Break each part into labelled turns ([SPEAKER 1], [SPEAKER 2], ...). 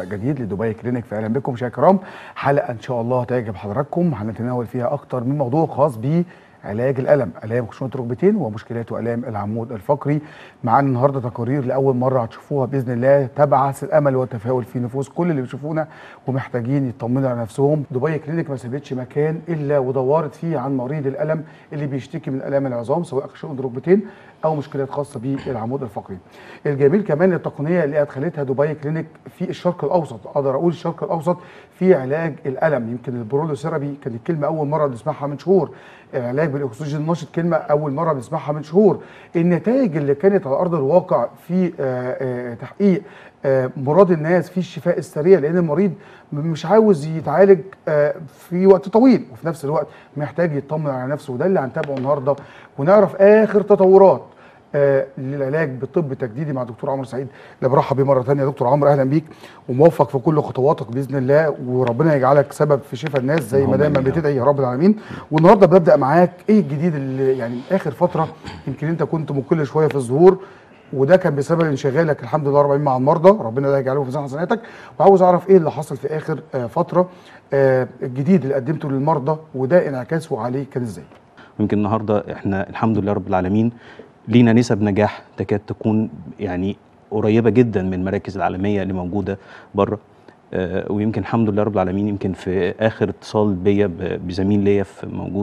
[SPEAKER 1] جديد لدبي كلينيك فاهلا بكم مشاهدينا الكرام حلقه ان شاء الله تعجب حضراتكم هنتناول فيها اكتر من موضوع خاص ب علاج الالم الام خشونه الركبتين ومشكلات والام العمود الفقري معانا النهارده تقارير لاول مره هتشوفوها باذن الله تبعث الامل والتفاؤل في نفوس كل اللي بيشوفونا ومحتاجين يطمنوا على نفسهم دبي كلينيك ما سابتش مكان الا ودورت فيه عن مريض الالم اللي بيشتكي من الام العظام سواء خشونه الركبتين او مشكلات خاصه بالعمود الفقري الجميل كمان التقنيه اللي ادخلتها دبي كلينيك في الشرق الاوسط اقدر اقول الشرق الاوسط في علاج الالم يمكن البرولو ثيرابي كانت الكلمه اول مره بنسمعها من شهور العلاج بالاكسجين النشط كلمه اول مره بنسمعها من شهور النتائج اللي كانت على ارض الواقع في آه، آه، تحقيق آه، مراد الناس في الشفاء السريع لان المريض مش عاوز يتعالج آه، في وقت طويل وفي نفس الوقت محتاج يطمن على نفسه وده اللي هنتابعه النهارده ونعرف اخر تطورات آه، للعلاج بالطب التجديدي مع دكتور عمرو سعيد اللي برحب بيه مره ثانيه دكتور عمرو اهلا بيك وموفق في كل خطواتك باذن الله وربنا يجعلك سبب في شفاء الناس زي ما
[SPEAKER 2] اللهم
[SPEAKER 1] دايما
[SPEAKER 2] آمين يا رب.
[SPEAKER 1] بتدعي يا رب العالمين والنهارده ببدا معاك ايه الجديد اللي يعني اخر فتره يمكن انت كنت مقل شويه في الظهور وده كان بسبب انشغالك الحمد لله رب العالمين مع المرضى ربنا لا يجعله في ميزان حسناتك وعاوز اعرف ايه اللي حصل في اخر آه، فتره آه، الجديد اللي قدمته للمرضى وده انعكاسه عليه كان ازاي
[SPEAKER 2] يمكن النهارده احنا الحمد لله رب العالمين لينا نسب نجاح تكاد تكون يعني قريبه جدا من المراكز العالميه اللي موجوده بره آه، ويمكن الحمد لله رب العالمين يمكن في اخر اتصال بيا ب- بزميل ليا في موجود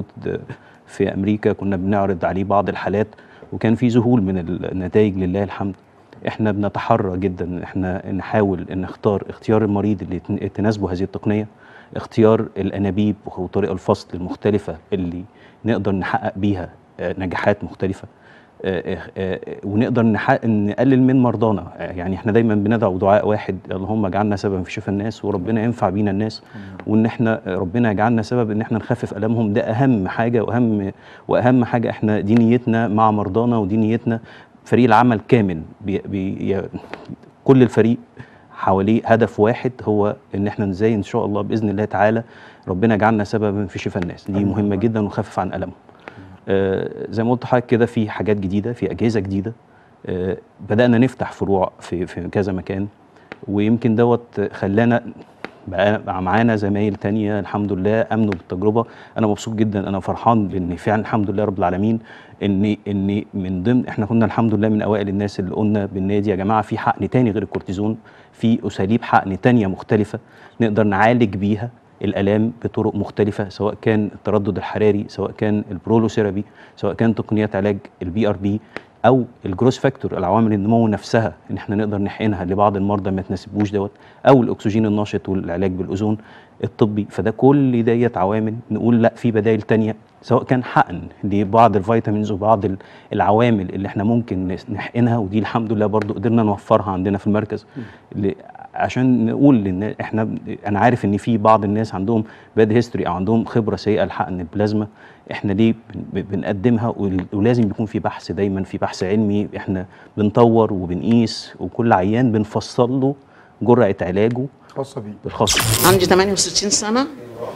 [SPEAKER 2] في امريكا كنا بنعرض عليه بعض الحالات وكان في ذهول من النتائج لله الحمد احنا بنتحرى جدا ان احنا نحاول ان نختار اختيار المريض اللي تن- تناسبه هذه التقنيه اختيار الانابيب وطرق الفصل المختلفه اللي نقدر نحقق بيها آه، نجاحات مختلفه آه، آه، آه، ونقدر نحقق نقلل من مرضانا آه، يعني احنا دايما بندعو دعاء واحد اللهم اجعلنا سببا في شفاء الناس وربنا ينفع بينا الناس وان احنا آه، ربنا يجعلنا سبب ان احنا نخفف الامهم ده اهم حاجه واهم واهم حاجه احنا دي نيتنا مع مرضانا ودي نيتنا فريق العمل كامل بي بي كل الفريق حواليه هدف واحد هو ان احنا ازاي ان شاء الله باذن الله تعالى ربنا يجعلنا سببا في شفاء الناس دي مهمه جدا ونخفف عن الامهم آه، زي ما قلت لحضرتك كده في حاجات جديده في اجهزه جديده آه، بدانا نفتح فروع في في كذا مكان ويمكن دوت خلانا بقى بقى معانا زمايل تانية الحمد لله امنوا بالتجربه انا مبسوط جدا انا فرحان بان فعلا الحمد لله رب العالمين ان ان من ضمن احنا كنا الحمد لله من اوائل الناس اللي قلنا بالنادي يا جماعه في حقن تاني غير الكورتيزون في اساليب حقن تانية مختلفه نقدر نعالج بيها الالام بطرق مختلفه سواء كان التردد الحراري سواء كان البرولوثيرابي سواء كان تقنيات علاج البي ار بي او الجروس فاكتور العوامل النمو نفسها ان احنا نقدر نحقنها لبعض المرضى ما تناسبوش دوت او الاكسجين النشط والعلاج بالاوزون الطبي فده كل ديت عوامل نقول لا في بدائل تانية سواء كان حقن لبعض الفيتامينز وبعض ال- العوامل اللي احنا ممكن نس- نحقنها ودي الحمد لله برضو قدرنا نوفرها عندنا في المركز ل- عشان نقول للناس احنا ب- انا عارف ان في بعض الناس عندهم باد هيستوري او عندهم خبره سيئه لحقن البلازما احنا ليه بن- بنقدمها ول- ولازم يكون في بحث دايما في بحث علمي احنا بنطور وبنقيس وكل عيان بنفصل له جرعه علاجه
[SPEAKER 1] خاصه بيه
[SPEAKER 2] الخاصه
[SPEAKER 3] عندي 68 سنة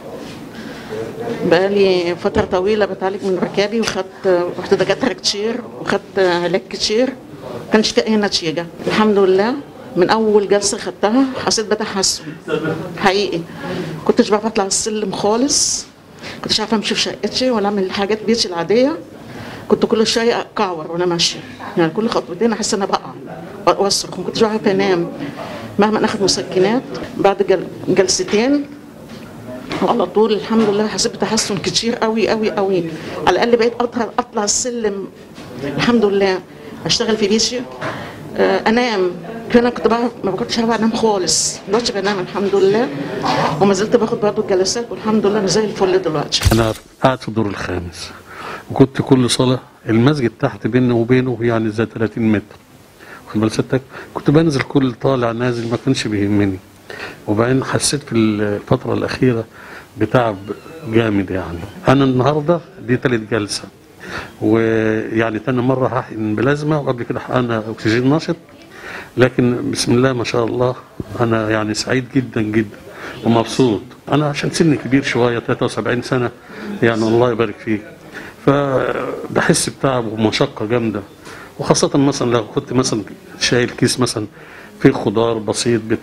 [SPEAKER 3] بقالي فترة طويلة بتعالج من ركابي وخدت رحت دكاترة كتير وخدت علاج كتير كانش في أي نتيجة الحمد لله من أول جلسة خدتها حسيت بتحسن حقيقي كنتش بعرف أطلع السلم خالص كنتش عارفة أمشي في شقتي ولا أعمل حاجات بيتي العادية كنت كل شوية أكعور وأنا ماشية يعني كل خطوتين أحس إن أنا بقع وأصرخ ما كنتش بعرف أنام مهما ناخد مسكنات بعد جل... جلستين على طول الحمد لله حسيت بتحسن كتير قوي قوي قوي على الاقل بقيت اطلع اطلع السلم الحمد لله اشتغل في بيتي آه، انام كان كنت بعرف ما كنتش عارفه انام خالص دلوقتي بنام الحمد لله وما زلت باخد برضه الجلسات والحمد لله انا زي الفل دلوقتي
[SPEAKER 4] انا قاعد في الدور الخامس وكنت كل صلاه المسجد تحت بيننا وبينه يعني زي 30 متر واخد بال ستك كنت بنزل كل طالع نازل ما كانش بيهمني وبعدين حسيت في الفتره الاخيره بتعب جامد يعني انا النهارده دي تالت جلسه ويعني تاني مره هحقن بلازما وقبل كده حقنا اكسجين نشط لكن بسم الله ما شاء الله انا يعني سعيد جدا جدا ومبسوط انا عشان سني كبير شويه 73 سنه يعني الله يبارك فيك فبحس بتعب ومشقه جامده وخاصه مثلا لو كنت مثلا شايل كيس مثلا فيه خضار بسيط بتاع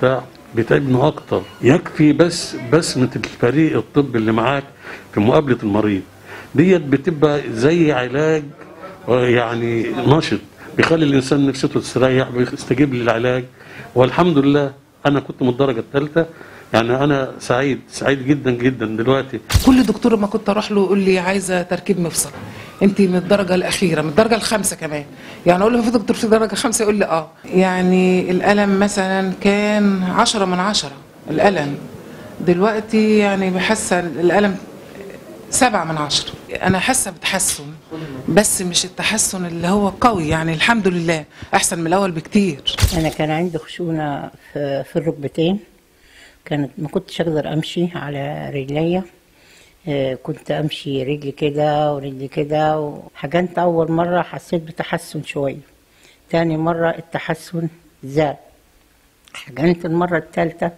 [SPEAKER 4] بتعبنا اكتر يكفي بس بسمه الفريق الطبي اللي معاك في مقابله المريض ديت بتبقى زي علاج آه، يعني نشط بيخلي الانسان نفسيته تستريح بيستجيب للعلاج والحمد لله انا كنت من الدرجه الثالثه يعني انا سعيد سعيد جدا جدا دلوقتي
[SPEAKER 5] كل دكتور ما كنت اروح له يقول لي عايزه تركيب مفصل انت من الدرجه الاخيره من الدرجه الخامسه كمان يعني اقول له في دكتور في درجه خمسه يقول لي اه يعني الالم مثلا كان عشرة من عشرة الالم دلوقتي يعني بحس الالم سبعة من عشرة أنا حاسة بتحسن بس مش التحسن اللي هو قوي يعني الحمد لله أحسن من الأول بكتير
[SPEAKER 6] أنا كان عندي خشونة في, في الركبتين كانت ما كنتش أقدر أمشي على رجليا آه، كنت أمشي رجلي كده ورجلي كده وحجنت أول مرة حسيت بتحسن شوية تاني مرة التحسن زاد حجنت المرة التالتة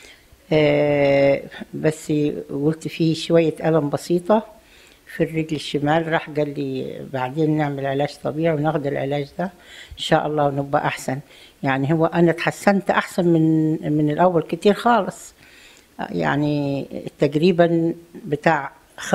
[SPEAKER 6] آه، بس قلت فيه شوية ألم بسيطة في الرجل الشمال راح قال لي بعدين نعمل علاج طبيعي وناخد العلاج ده إن شاء الله ونبقى أحسن يعني هو أنا اتحسنت أحسن من من الأول كتير خالص يعني تقريبا بتاع 85%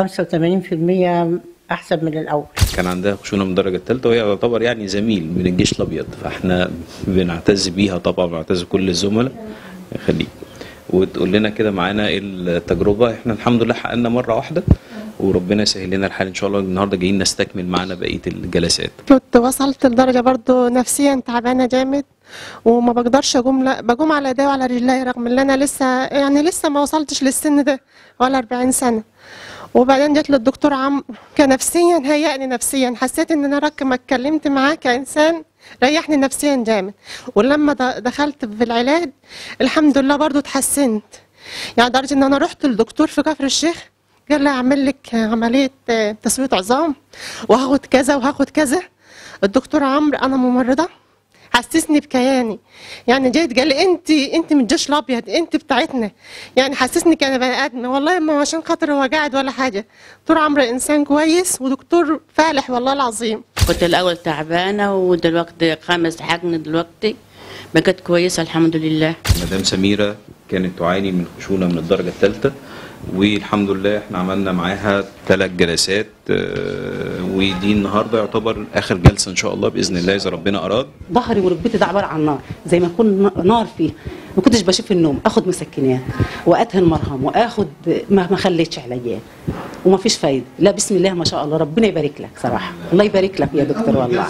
[SPEAKER 6] أحسن من الأول
[SPEAKER 2] كان عندها خشونه من الدرجه الثالثه وهي تعتبر يعني زميل من الجيش الابيض فاحنا بنعتز بيها طبعا بنعتز بكل الزملاء خليك وتقول لنا كده معانا ايه التجربه احنا الحمد لله حققنا مره واحده وربنا يسهل لنا الحال ان شاء الله النهارده جايين نستكمل معانا بقيه الجلسات
[SPEAKER 7] كنت وصلت لدرجة برضو نفسيا تعبانة جامد وما بقدرش اقوم لا بقوم على ايدي وعلى رجلي رغم ان انا لسه يعني لسه ما وصلتش للسن ده ولا 40 سنة وبعدين جيت للدكتور عم كنفسيا هيأني نفسيا حسيت ان انا رك ما اتكلمت معاه كانسان ريحني نفسيا جامد ولما د- دخلت في العلاج الحمد لله برضو اتحسنت يعني لدرجة ان انا رحت للدكتور في كفر الشيخ قال لي اعمل لك عملية آه، تسوية عظام وهاخد كذا وهاخد كذا الدكتور عمرو انا ممرضة حسسني بكياني يعني جيت قال لي انت انت من الجيش الابيض انت بتاعتنا يعني حسسني كأنا بني ادم والله ما هو عشان خاطر هو قاعد ولا حاجه دكتور عمرو انسان كويس ودكتور فالح والله العظيم
[SPEAKER 8] كنت الأول تعبانة ودلوقتي خامس حجن دلوقتي بقت كويسة الحمد لله
[SPEAKER 2] مدام سميره كانت تعاني من خشونه من الدرجه الثالثه والحمد لله احنا عملنا معاها ثلاث جلسات آه، ودي النهارده يعتبر اخر جلسه ان شاء الله باذن الله اذا ربنا اراد
[SPEAKER 9] ظهري وركبتي ده عباره عن نار زي ما يكون ن- نار فيه ما كنتش بشوف النوم اخد مسكنات وادهن مرهم واخد ما ما خليتش علاجات وما فيش فايده لا بسم الله ما شاء الله ربنا يبارك لك صراحه الله يبارك لك يا دكتور والله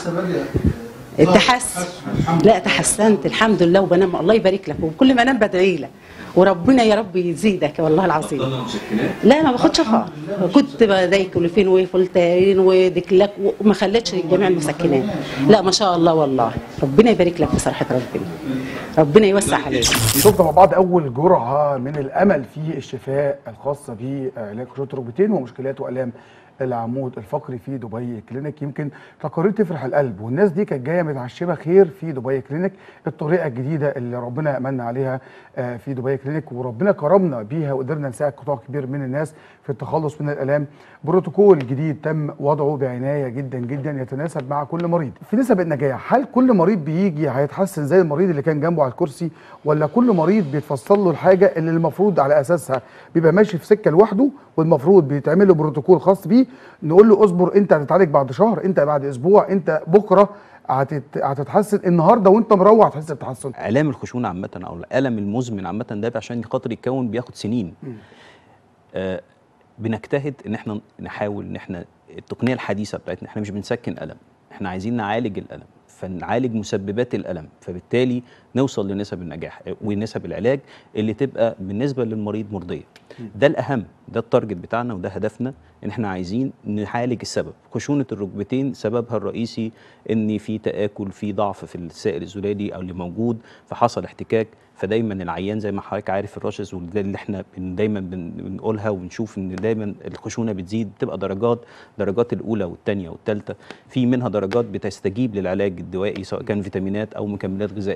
[SPEAKER 9] تحسن لا تحسنت الحمد لله وبنام الله يبارك لك وكل ما انام بدعي لك وربنا يا رب يزيدك والله العظيم لا ما باخدش خالص كنت بدايك ولفين وفولتارين وديكلاك وما خليتش جميع المسكنات لا ما شاء الله والله ربنا يبارك لك بصراحه ربنا ربنا يوسع عليك
[SPEAKER 1] شفنا مع بعض اول جرعه من الامل في الشفاء الخاصه بعلاج خشونه الركبتين ومشكلات والام العمود الفقري في دبي كلينيك يمكن تقارير تفرح القلب والناس دي كانت جايه متعشمه خير في دبي كلينيك الطريقه الجديده اللي ربنا امن عليها آه، في دبي كلينيك وربنا كرمنا بيها وقدرنا نساعد قطاع كبير من الناس في التخلص من الالام بروتوكول جديد تم وضعه بعنايه جدا جدا يتناسب مع كل مريض في نسب النجاح هل كل مريض بيجي هيتحسن زي المريض اللي كان جنبه على الكرسي ولا كل مريض بيتفصل له الحاجه اللي المفروض على اساسها بيبقى ماشي في سكه لوحده والمفروض بيتعمل له بروتوكول خاص بيه نقول له اصبر انت هتتعالج بعد شهر انت بعد اسبوع انت بكره هتت... هتتحسن النهارده وانت مروح هتحس بتحسن
[SPEAKER 2] الام الخشونه عامه او الالم المزمن عامه ده عشان خاطر يتكون بياخد سنين آه بنجتهد ان احنا نحاول ان احنا التقنيه الحديثه بتاعتنا احنا مش بنسكن الم احنا عايزين نعالج الالم فنعالج مسببات الالم فبالتالي نوصل لنسب النجاح ونسب العلاج اللي تبقى بالنسبه للمريض مرضيه ده الاهم ده التارجت بتاعنا وده هدفنا ان احنا عايزين نعالج السبب خشونه الركبتين سببها الرئيسي ان في تاكل في ضعف في السائل الزلالي او اللي موجود فحصل احتكاك فدايما العيان زي ما حضرتك عارف الرشز وده اللي احنا بن دايما بن بنقولها ونشوف ان دايما الخشونه بتزيد بتبقى درجات درجات الاولى والثانيه والثالثه في منها درجات بتستجيب للعلاج الدوائي سواء كان فيتامينات او مكملات غذائيه بترفع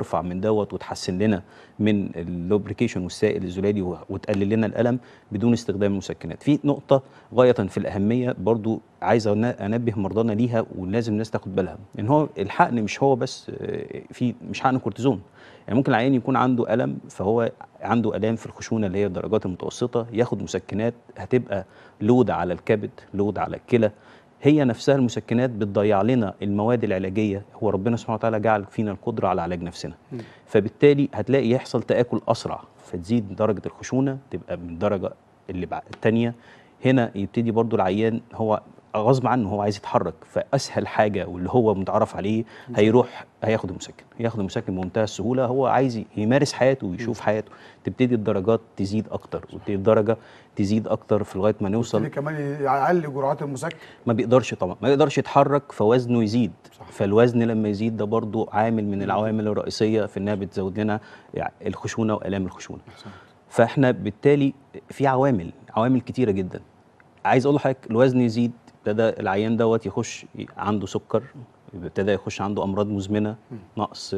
[SPEAKER 2] ترفع من دوت وتحسن لنا من اللوبريكيشن والسائل الزلالي و- وتقلل لنا الالم بدون استخدام المسكنات في نقطه غايه في الاهميه برضو عايز أن- انبه مرضانا ليها ولازم الناس تاخد بالها ان هو الحقن مش هو بس آه، في مش حقن كورتيزون يعني ممكن العيان يكون عنده الم فهو عنده الام في الخشونه اللي هي الدرجات المتوسطه ياخد مسكنات هتبقى لود على الكبد لود على الكلى هي نفسها المسكنات بتضيع لنا المواد العلاجيه هو ربنا سبحانه وتعالى جعل فينا القدره على علاج نفسنا فبالتالي هتلاقي يحصل تاكل اسرع فتزيد درجه الخشونه تبقى من الدرجه اللي بعد الثانيه هنا يبتدي برضو العيان هو غصب عنه هو عايز يتحرك فاسهل حاجه واللي هو متعرف عليه هيروح هياخد المسكن ياخد المسكن بمنتهى السهوله هو عايز يمارس حياته ويشوف حياته تبتدي الدرجات تزيد اكتر وتبتدي الدرجه تزيد اكتر في لغايه ما نوصل
[SPEAKER 1] اللي كمان يعلي جرعات المسكن
[SPEAKER 2] ما بيقدرش طبعا ما يقدرش يتحرك فوزنه يزيد صح. فالوزن لما يزيد ده برضو عامل من العوامل الرئيسيه في انها بتزود لنا يعني الخشونه والام الخشونه فاحنا بالتالي في عوامل عوامل كتيره جدا عايز اقول لحضرتك الوزن يزيد ابتدى العيان دوت يخش عنده سكر ابتدى يخش عنده امراض مزمنه نقص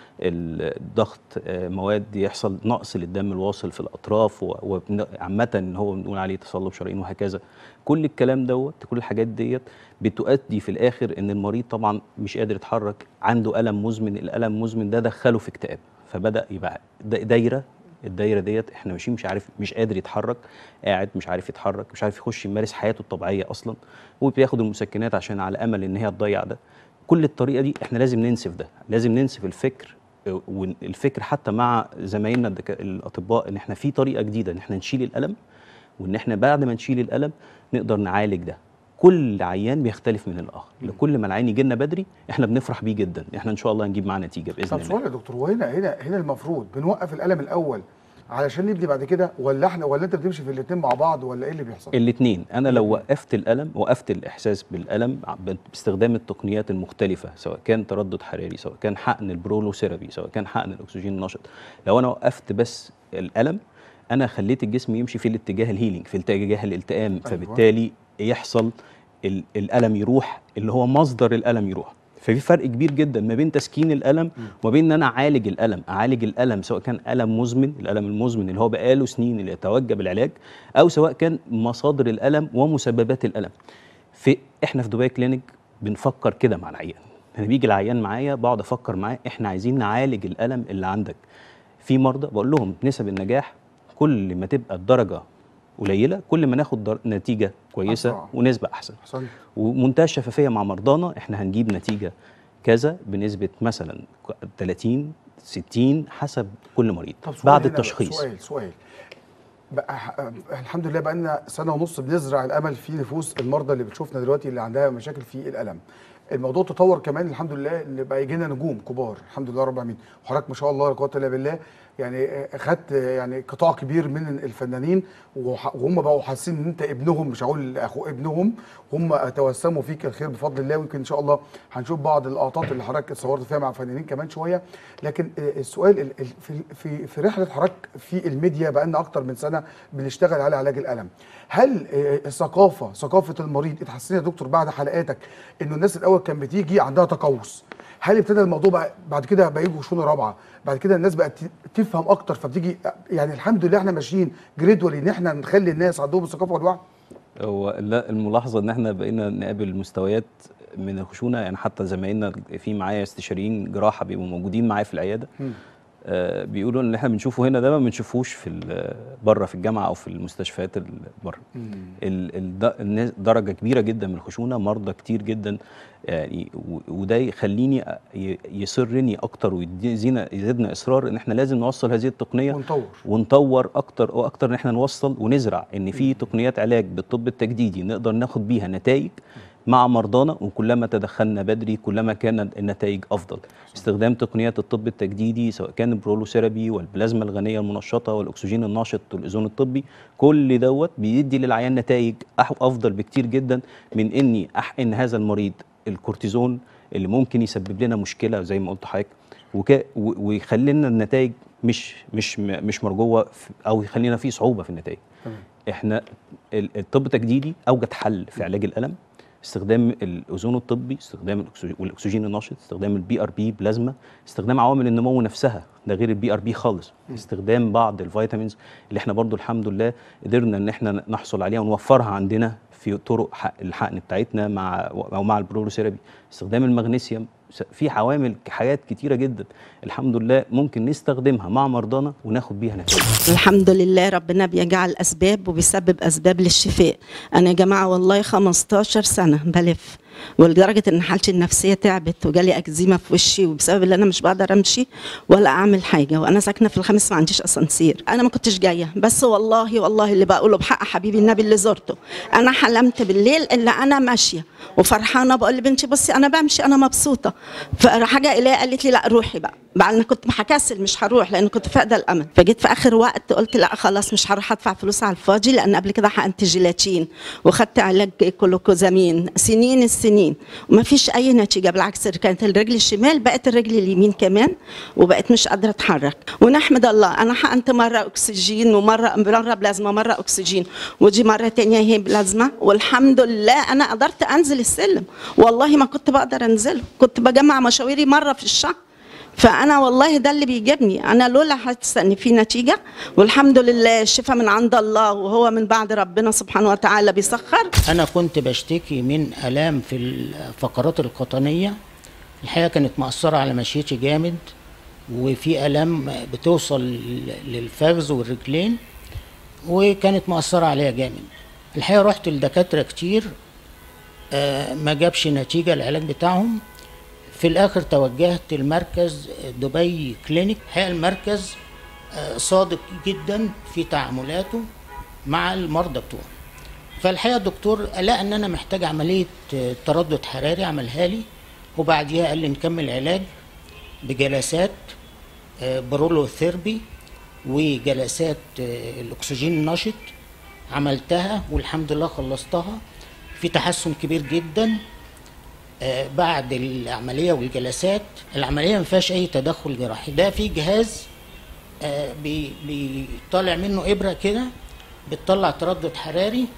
[SPEAKER 2] الضغط آه، مواد يحصل نقص للدم الواصل في الاطراف وعامه ان هو بنقول عليه تصلب شرايين وهكذا كل الكلام دوت كل الحاجات ديت بتؤدي في الاخر ان المريض طبعا مش قادر يتحرك عنده الم مزمن الالم المزمن ده دخله في اكتئاب فبدا يبقى دا- دايره الدايره ديت احنا ماشيين مش عارف مش قادر يتحرك قاعد مش عارف يتحرك مش عارف يخش يمارس حياته الطبيعيه اصلا وبياخد المسكنات عشان على امل ان هي تضيع ده كل الطريقه دي احنا لازم ننسف ده لازم ننسف الفكر آه، والفكر حتى مع زمايلنا الدكا- الاطباء ان احنا في طريقه جديده ان احنا نشيل الالم وان احنا بعد ما نشيل الالم نقدر نعالج ده كل عيان بيختلف من الاخر لكل ما العيان يجي لنا بدري احنا بنفرح بيه جدا احنا ان شاء الله هنجيب معاه نتيجه باذن
[SPEAKER 1] طب
[SPEAKER 2] الله
[SPEAKER 1] سؤال يا دكتور وهنا هنا هنا المفروض بنوقف الالم الاول علشان نبني بعد كده ولا احنا ولا انت بتمشي في الاثنين مع بعض ولا ايه اللي بيحصل؟
[SPEAKER 2] الاثنين انا لو وقفت الالم وقفت الاحساس بالالم باستخدام التقنيات المختلفه سواء كان تردد حراري سواء كان حقن البرولوثيرابي سواء كان حقن الاكسجين النشط لو انا وقفت بس الالم انا خليت الجسم يمشي في الاتجاه الهيلينج في اتجاه الالتئام
[SPEAKER 1] أيوة.
[SPEAKER 2] فبالتالي يحصل ال- الالم يروح اللي هو مصدر الالم يروح ففي فرق كبير جدا ما بين تسكين الالم وما بين ان انا اعالج الالم اعالج الالم سواء كان الم مزمن الالم المزمن اللي هو بقاله سنين اللي يتوجه بالعلاج او سواء كان مصادر الالم ومسببات الالم في احنا في دبي كلينيك بنفكر كده مع العيان انا بيجي العيان معايا بقعد افكر معاه احنا عايزين نعالج الالم اللي عندك في مرضى بقول لهم نسب النجاح كل ما تبقى الدرجه قليله كل ما ناخد در- نتيجه كويسه
[SPEAKER 1] أسرع.
[SPEAKER 2] ونسبه احسن
[SPEAKER 1] احسنت
[SPEAKER 2] ومنتهى الشفافيه مع مرضانا احنا هنجيب نتيجه كذا بنسبه مثلا 30 60 حسب كل مريض
[SPEAKER 1] طب سؤال
[SPEAKER 2] بعد
[SPEAKER 1] هنا بقى،
[SPEAKER 2] التشخيص
[SPEAKER 1] سؤال سؤال بقى ح- الحمد لله بقى لنا سنه ونص بنزرع الامل في نفوس المرضى اللي بتشوفنا دلوقتي اللي عندها مشاكل في الالم الموضوع تطور كمان الحمد لله ان بقى يجي لنا نجوم كبار الحمد لله رب العالمين وحضرتك ما شاء الله لا قوه الا بالله يعني اخدت يعني قطاع كبير من الفنانين وح- وهم بقوا حاسين ان انت ابنهم مش هقول اخو ابنهم هم توسموا فيك الخير بفضل الله ويمكن ان شاء الله هنشوف بعض اللقطات اللي حضرتك اتصورت فيها مع فنانين كمان شويه لكن السؤال ال- ال- في في في رحله حضرتك في الميديا بقى لنا اكتر من سنه بنشتغل على علاج الالم هل آه، الثقافه ثقافه المريض اتحسنت يا دكتور بعد حلقاتك انه الناس الاول كان بتيجي عندها تقوس هل ابتدى الموضوع بقى بعد كده بقى يجوا شونه رابعه بعد كده الناس بقت ت- تفهم اكتر فبتيجي يعني الحمد لله احنا ماشيين جريدولي ان احنا نخلي الناس عندهم الثقافه والوعي
[SPEAKER 2] هو لا الملاحظه ان احنا بقينا نقابل مستويات من الخشونه يعني حتى زمايلنا في معايا استشاريين جراحه بيبقوا موجودين معايا في العياده آه بيقولوا ان احنا بنشوفه هنا ده ما بنشوفوش في ال- بره في الجامعه او في المستشفيات ال- بره ال- ال- د- الناس درجه كبيره جدا من الخشونه مرضى كتير جدا يعني و- وده يخليني أ- ي- يسرني اكتر ويزيدنا يزيدنا اصرار ان احنا لازم نوصل هذه التقنيه
[SPEAKER 1] ونطور
[SPEAKER 2] ونطور اكتر واكتر ان احنا نوصل ونزرع ان في تقنيات علاج بالطب التجديدي نقدر ناخد بيها نتائج مع مرضانا وكلما تدخلنا بدري كلما كانت النتائج افضل استخدام تقنيات الطب التجديدي سواء كان البرولوثيرابي والبلازما الغنيه المنشطه والاكسجين الناشط والاوزون الطبي كل دوت بيدي للعيان نتائج أح- افضل بكتير جدا من اني احقن هذا المريض الكورتيزون اللي ممكن يسبب لنا مشكله زي ما قلت لحضرتك وكا- و- ويخلي لنا النتائج مش مش م- مش مرجوه في- او يخلينا في صعوبه في النتائج
[SPEAKER 1] تمام.
[SPEAKER 2] احنا ال- الطب التجديدي اوجد حل في علاج الالم استخدام الاوزون الطبي استخدام الأكسجين والاكسجين النشط استخدام البي ار بي بلازما استخدام عوامل النمو نفسها ده غير البي ار بي خالص استخدام بعض الفيتامينز اللي احنا برضو الحمد لله قدرنا ان احنا نحصل عليها ونوفرها عندنا في طرق حق الحقن بتاعتنا مع او مع البروسيرابي استخدام المغنيسيوم س- في عوامل حاجات كتيره جدا الحمد لله ممكن نستخدمها مع مرضانا وناخد بيها نتائج
[SPEAKER 10] الحمد لله ربنا بيجعل أسباب وبيسبب أسباب للشفاء أنا يا جماعة والله 15 سنة بلف ولدرجة إن حالتي النفسية تعبت وجالي أكزيما في وشي وبسبب إن أنا مش بقدر أمشي ولا أعمل حاجة وأنا ساكنة في الخامس ما عنديش أسانسير أنا ما كنتش جاية بس والله والله اللي بقوله بحق حبيبي النبي اللي زرته أنا حلمت بالليل إن أنا ماشية وفرحانة بقول لبنتي بصي أنا بمشي أنا مبسوطة فحاجة إليها قالت لي لا روحي بقى بعد أنا كنت هكسل مش هروح لأن كنت فاقدة الأمل فجيت في آخر وقت قلت لا خلاص مش هروح أدفع فلوس على الفاضي لأن قبل كده حقنت جيلاتين وخدت علاج كلوكوزامين سنين السنين وما فيش أي نتيجة بالعكس كانت الرجل الشمال بقت الرجل اليمين كمان وبقت مش قادرة أتحرك ونحمد الله أنا حقنت مرة أكسجين ومرة مرة بلازما مرة أكسجين ودي مرة تانية هي بلازما والحمد لله أنا قدرت أنزل السلم والله ما كنت بقدر أنزله كنت بجمع مشاويري مرة في الشهر فانا والله ده اللي بيجيبني انا لولا حاسه ان في نتيجه والحمد لله الشفاء من عند الله وهو من بعد ربنا سبحانه وتعالى بيسخر
[SPEAKER 11] أنا كنت بشتكي من آلام في الفقرات القطنية الحقيقة كانت مأثرة على مشيتي جامد وفي آلام بتوصل للفخذ والرجلين وكانت مأثرة عليا جامد الحقيقة رحت لدكاترة كتير آه، ما جابش نتيجة العلاج بتاعهم في الآخر توجهت المركز دبي كلينيك الحقيقة المركز آه، صادق جدا في تعاملاته مع المرضى بتوعه فالحقيقه الدكتور لقى ان انا محتاج عمليه آه، تردد حراري عملها لي وبعديها قال لي نكمل علاج بجلسات آه، برولو ثيربي وجلسات آه، الاكسجين النشط عملتها والحمد لله خلصتها في تحسن كبير جدا آه، بعد العمليه والجلسات العمليه ما فيهاش اي تدخل جراحي ده في جهاز آه، بي- بيطلع منه ابره كده بتطلع تردد حراري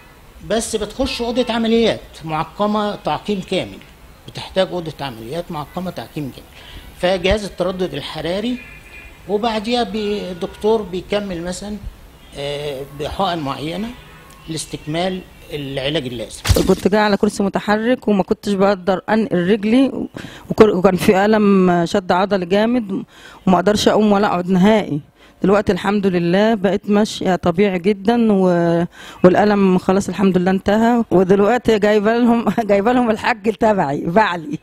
[SPEAKER 11] بس بتخش اوضه عمليات معقمه تعقيم كامل بتحتاج اوضه عمليات معقمه تعقيم كامل فجهاز التردد الحراري وبعديها بي- الدكتور بيكمل مثلا آه، بحقن معينه لاستكمال العلاج اللازم
[SPEAKER 12] كنت جاي على كرسي متحرك وما كنتش بقدر انقل رجلي وكر- وكان في الم شد عضلي جامد وما اقدرش اقوم ولا اقعد نهائي دلوقتي الحمد لله بقيت ماشيه طبيعي جدا و... والالم خلاص الحمد لله انتهى ودلوقتي جايبه لهم جايبه لهم الحاج تبعي بعلي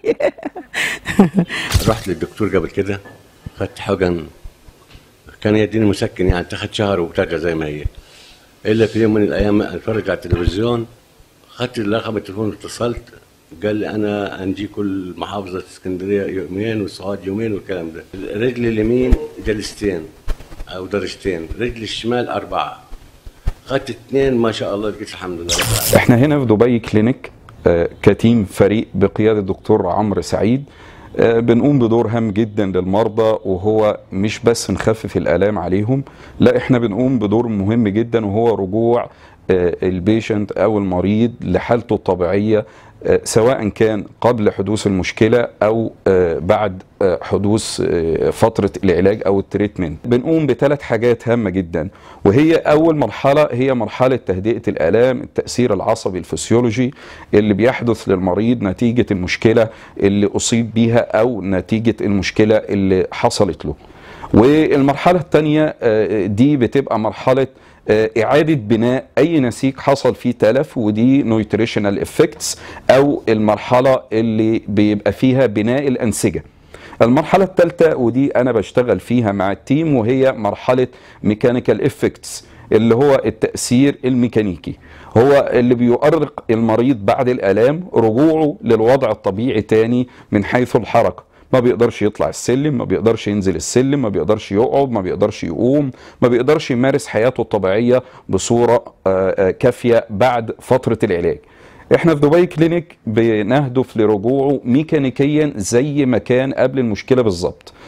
[SPEAKER 13] رحت للدكتور قبل كده خدت حقن كان يديني مسكن يعني تاخد شهر وترجع زي ما هي الا في يوم من الايام اتفرج على التلفزيون خدت رقم التليفون اتصلت قال لي انا انجي كل محافظه اسكندريه يومين والسوهاج يومين والكلام ده رجلي اليمين جلستين او درجتين رجلي الشمال اربعه خدت اثنين ما شاء الله لقيت الحمد لله رب العالمين.
[SPEAKER 14] احنا هنا في دبي كلينيك آه، كتيم فريق بقيادة الدكتور عمرو سعيد آه، بنقوم بدور هام جدا للمرضى وهو مش بس نخفف الآلام عليهم لا احنا بنقوم بدور مهم جدا وهو رجوع آه، البيشنت او المريض لحالته الطبيعية آه، سواء كان قبل حدوث المشكلة او آه، بعد آه، حدوث آه، فترة العلاج او التريتمنت بنقوم بثلاث حاجات هامة جدا وهي اول مرحلة هي مرحلة تهدئة الالام التأثير العصبي الفسيولوجي اللي بيحدث للمريض نتيجة المشكلة اللي اصيب بيها او نتيجة المشكلة اللي حصلت له والمرحلة الثانية دي بتبقى مرحلة آه، إعادة بناء أي نسيج حصل فيه تلف ودي نوتريشنال افكتس أو المرحلة اللي بيبقى فيها بناء الأنسجة المرحلة الثالثة ودي أنا بشتغل فيها مع التيم وهي مرحلة ميكانيكال افكتس اللي هو التأثير الميكانيكي هو اللي بيؤرق المريض بعد الآلام رجوعه للوضع الطبيعي تاني من حيث الحركة ما بيقدرش يطلع السلم ما بيقدرش ينزل السلم ما بيقدرش يقعد ما بيقدرش يقوم ما بيقدرش يمارس حياته الطبيعية بصورة آه، آه، كافية بعد فترة العلاج احنا في دبي كلينيك بنهدف لرجوعه ميكانيكيا زي ما كان قبل المشكلة بالظبط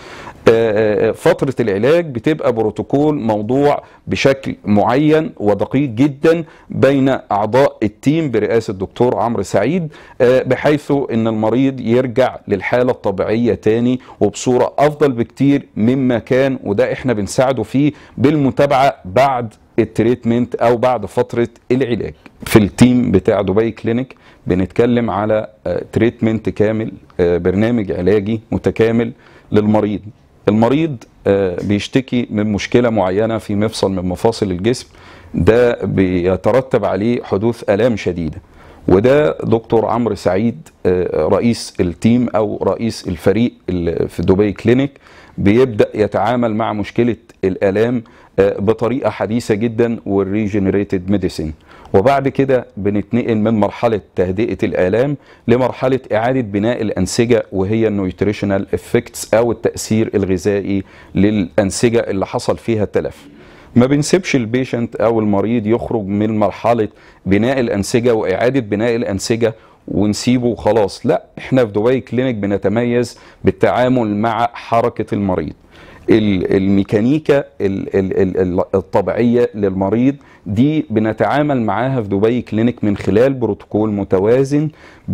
[SPEAKER 14] آه، آه، فترة العلاج بتبقى بروتوكول موضوع بشكل معين ودقيق جدا بين أعضاء التيم برئاسة الدكتور عمرو سعيد آه، بحيث أن المريض يرجع للحالة الطبيعية تاني وبصورة أفضل بكتير مما كان وده احنا بنساعده فيه بالمتابعة بعد التريتمنت أو بعد فترة العلاج في التيم بتاع دبي كلينيك بنتكلم على آه، تريتمنت كامل آه، برنامج علاجي متكامل للمريض المريض آه، بيشتكي من مشكلة معينة في مفصل من مفاصل الجسم ده بيترتب عليه حدوث آلام شديدة وده دكتور عمرو سعيد آه، رئيس التيم او رئيس الفريق اللي في دبي كلينيك بيبدا يتعامل مع مشكله الالام آه، بطريقه حديثه جدا والريجنريتد ميديسين وبعد كده بنتنقل من مرحله تهدئه الالام لمرحله اعاده بناء الانسجه وهي النيوتريشنال افكتس او التاثير الغذائي للانسجه اللي حصل فيها التلف ما بنسيبش البيشنت او المريض يخرج من مرحله بناء الانسجه واعاده بناء الانسجه ونسيبه وخلاص لا احنا في دبي كلينيك بنتميز بالتعامل مع حركه المريض ال- الميكانيكا ال- ال- ال- ال- الطبيعيه للمريض دي بنتعامل معاها في دبي كلينيك من خلال بروتوكول متوازن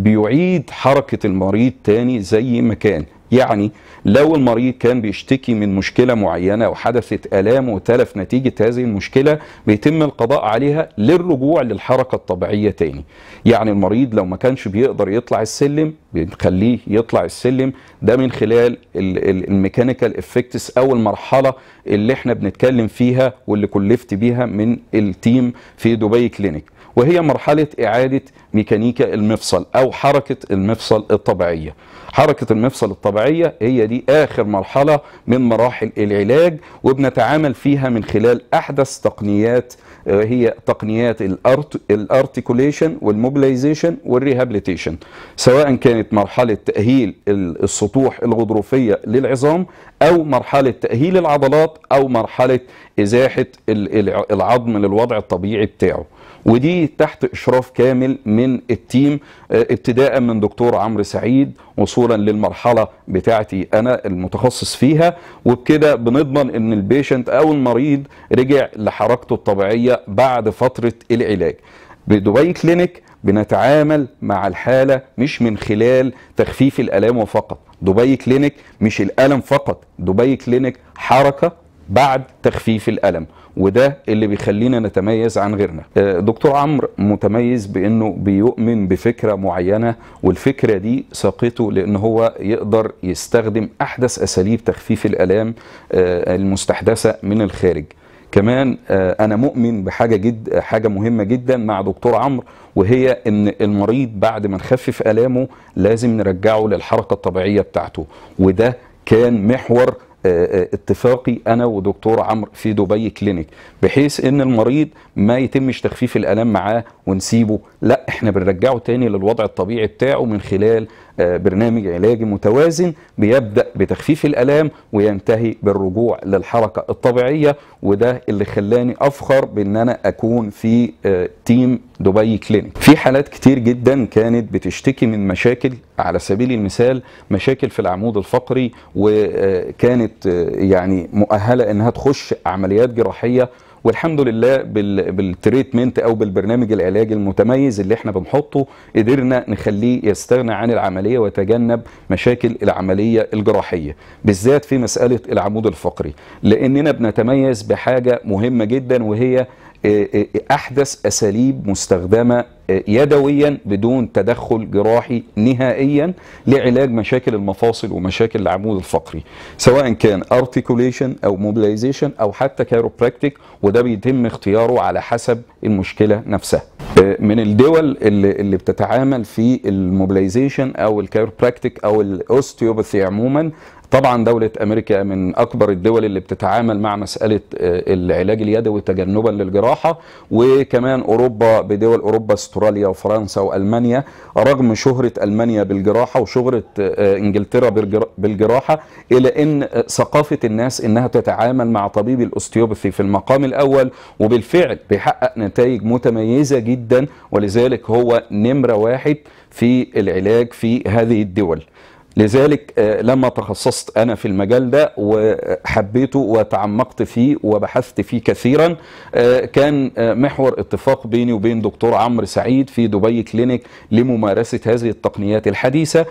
[SPEAKER 14] بيعيد حركه المريض تاني زي ما كان يعني لو المريض كان بيشتكي من مشكله معينه وحدثت الام وتلف نتيجه هذه المشكله بيتم القضاء عليها للرجوع للحركه الطبيعيه تاني يعني المريض لو ما كانش بيقدر يطلع السلم بنخليه يطلع السلم ده من خلال الميكانيكال افكتس او المرحله اللي احنا بنتكلم فيها واللي كلفت بيها من التيم في دبي كلينيك وهي مرحله اعاده ميكانيكا المفصل او حركه المفصل الطبيعيه حركه المفصل الطبيعيه هي دي اخر مرحله من مراحل العلاج وبنتعامل فيها من خلال احدث تقنيات آه، هي تقنيات الارت الارتيكوليشن والموبيلايزيشن والريهابيليتيشن سواء كانت مرحله تاهيل ال- السطوح الغضروفيه للعظام او مرحله تاهيل العضلات او مرحله ازاحه ال- الع- العظم للوضع الطبيعي بتاعه ودي تحت اشراف كامل من التيم آه، ابتداء من دكتور عمرو سعيد وصولا للمرحله بتاعتي انا المتخصص فيها وبكده بنضمن ان البيشنت او المريض رجع لحركته الطبيعيه بعد فتره العلاج بدبي كلينيك بنتعامل مع الحاله مش من خلال تخفيف الالام فقط دبي كلينيك مش الالم فقط دبي كلينيك حركه بعد تخفيف الالم وده اللي بيخلينا نتميز عن غيرنا آه، دكتور عمرو متميز بانه بيؤمن بفكره معينه والفكره دي ساقته لان هو يقدر يستخدم احدث اساليب تخفيف الالام آه، المستحدثه من الخارج كمان آه، انا مؤمن بحاجه جد حاجه مهمه جدا مع دكتور عمرو وهي ان المريض بعد ما نخفف الامه لازم نرجعه للحركه الطبيعيه بتاعته وده كان محور آه، آه، اتفاقي انا ودكتور عمرو في دبي كلينيك بحيث ان المريض ما يتمش تخفيف الالام معاه ونسيبه لا احنا بنرجعه تاني للوضع الطبيعي بتاعه من خلال آه، برنامج علاجي متوازن بيبدا بتخفيف الالام وينتهي بالرجوع للحركه الطبيعيه وده اللي خلاني افخر بان انا اكون في آه، تيم دبي كلينيك في حالات كتير جدا كانت بتشتكي من مشاكل على سبيل المثال مشاكل في العمود الفقري وكانت آه، يعني مؤهله انها تخش عمليات جراحيه والحمد لله بال- بالتريتمنت او بالبرنامج العلاجي المتميز اللي احنا بنحطه قدرنا نخليه يستغنى عن العمليه ويتجنب مشاكل العمليه الجراحيه بالذات في مساله العمود الفقري لاننا بنتميز بحاجه مهمه جدا وهي آه، آه، احدث اساليب مستخدمه آه، يدويا بدون تدخل جراحي نهائيا لعلاج مشاكل المفاصل ومشاكل العمود الفقري سواء كان ارتيكوليشن او موبيلايزيشن او حتى كايروبراكتيك وده بيتم اختياره على حسب المشكله نفسها آه، من الدول اللي, اللي بتتعامل في الموبيلايزيشن او الكايروبراكتيك او الاوستيوباثي عموما طبعا دولة أمريكا من أكبر الدول اللي بتتعامل مع مسألة آه، العلاج اليدوي تجنبا للجراحة وكمان أوروبا بدول أوروبا استراليا وفرنسا وألمانيا رغم شهرة ألمانيا بالجراحة وشهرة آه، إنجلترا بالجرا- بالجراحة إلى أن آه، ثقافة الناس أنها تتعامل مع طبيب الأوستيوباثي في المقام الأول وبالفعل بيحقق نتائج متميزة جدا ولذلك هو نمرة واحد في العلاج في هذه الدول لذلك آه، لما تخصصت انا في المجال ده وحبيته وتعمقت فيه وبحثت فيه كثيرا آه، كان آه، محور اتفاق بيني وبين دكتور عمرو سعيد في دبي كلينيك لممارسه هذه التقنيات الحديثه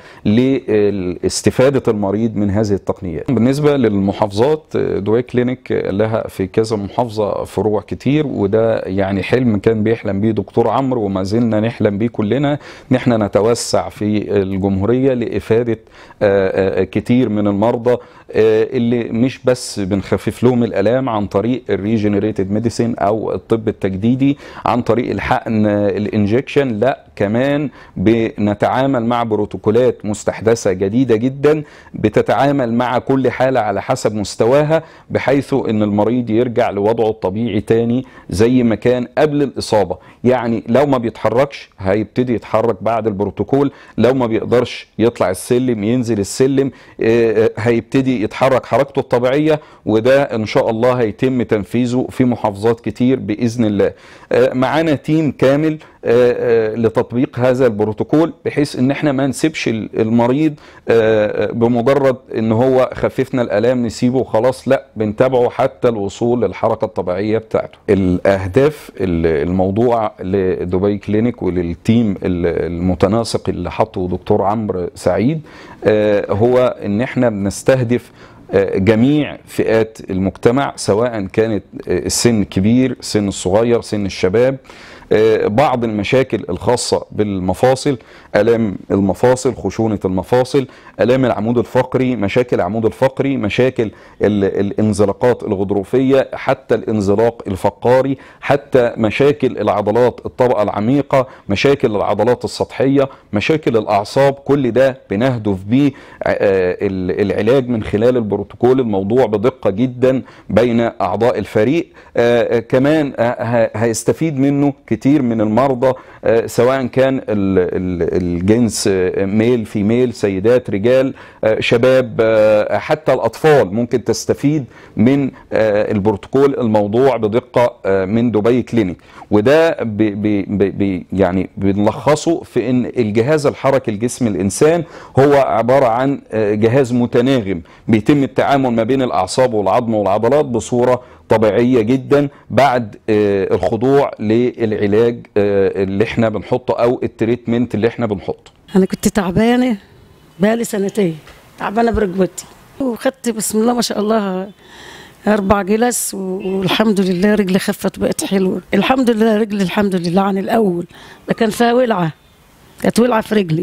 [SPEAKER 14] لاستفاده المريض من هذه التقنيات. بالنسبه للمحافظات آه، دبي كلينيك لها في كذا محافظه فروع كتير وده يعني حلم كان بيحلم بيه دكتور عمرو وما زلنا نحلم بيه كلنا ان احنا نتوسع في الجمهوريه لافاده آه، آه، كتير من المرضى آه، اللي مش بس بنخفف لهم الالام عن طريق الريجنريتد ميديسين او الطب التجديدي عن طريق الحقن آه، الانجكشن لا كمان بنتعامل مع بروتوكولات مستحدثه جديده جدا بتتعامل مع كل حاله على حسب مستواها بحيث ان المريض يرجع لوضعه الطبيعي تاني زي ما كان قبل الاصابه يعني لو ما بيتحركش هيبتدي يتحرك بعد البروتوكول لو ما بيقدرش يطلع السلم ينزل السلم آه، آه، هيبتدي يتحرك حركته الطبيعيه وده ان شاء الله هيتم تنفيذه في محافظات كتير باذن الله آه، معانا تيم كامل آه، آه، لتطبيق هذا البروتوكول بحيث ان احنا ما نسيبش ال- المريض آه، آه، بمجرد ان هو خففنا الالام نسيبه وخلاص لا بنتابعه حتى الوصول للحركه الطبيعيه بتاعته الاهداف ال- الموضوع لدبي كلينيك وللتيم ال- المتناسق اللي حطه دكتور عمرو سعيد آه، هو ان احنا بنستهدف آه، جميع فئات المجتمع سواء كانت آه، السن الكبير السن الصغير سن الشباب آه، بعض المشاكل الخاصة بالمفاصل ألام المفاصل خشونة المفاصل ألام العمود الفقري مشاكل العمود الفقري مشاكل ال- الانزلاقات الغضروفية حتى الانزلاق الفقاري حتى مشاكل العضلات الطبقة العميقة مشاكل العضلات السطحية مشاكل الأعصاب كل ده بنهدف بيه آه، ال- العلاج من خلال البروتوكول الموضوع بدقة جدا بين أعضاء الفريق آه، آه، كمان آه، ه- هيستفيد منه كتير من المرضى آه، سواء كان ال- ال- الجنس آه، ميل فيميل سيدات رجال آه، شباب آه، حتى الأطفال ممكن تستفيد من آه، البروتوكول الموضوع بدقة آه، من دبي كلينيك وده ب ب ب ب يعني بنلخصه في ان الجهاز الحركي لجسم الانسان هو عباره عن آه، جهاز متناغم بيتم التعامل ما بين الاعصاب والعظم والعضلات بصوره طبيعيه جدا بعد آه، الخضوع للعلاج آه، اللي احنا بنحطه او التريتمنت اللي احنا بنحطه
[SPEAKER 15] انا كنت تعبانه بقالي سنتين تعبانه بركبتي وخدت بسم الله ما شاء الله اربع جلس و- والحمد لله رجلي خفت بقت حلوه الحمد لله رجلي الحمد لله عن الاول ده كان فيها ولعه كانت ولعه في رجلي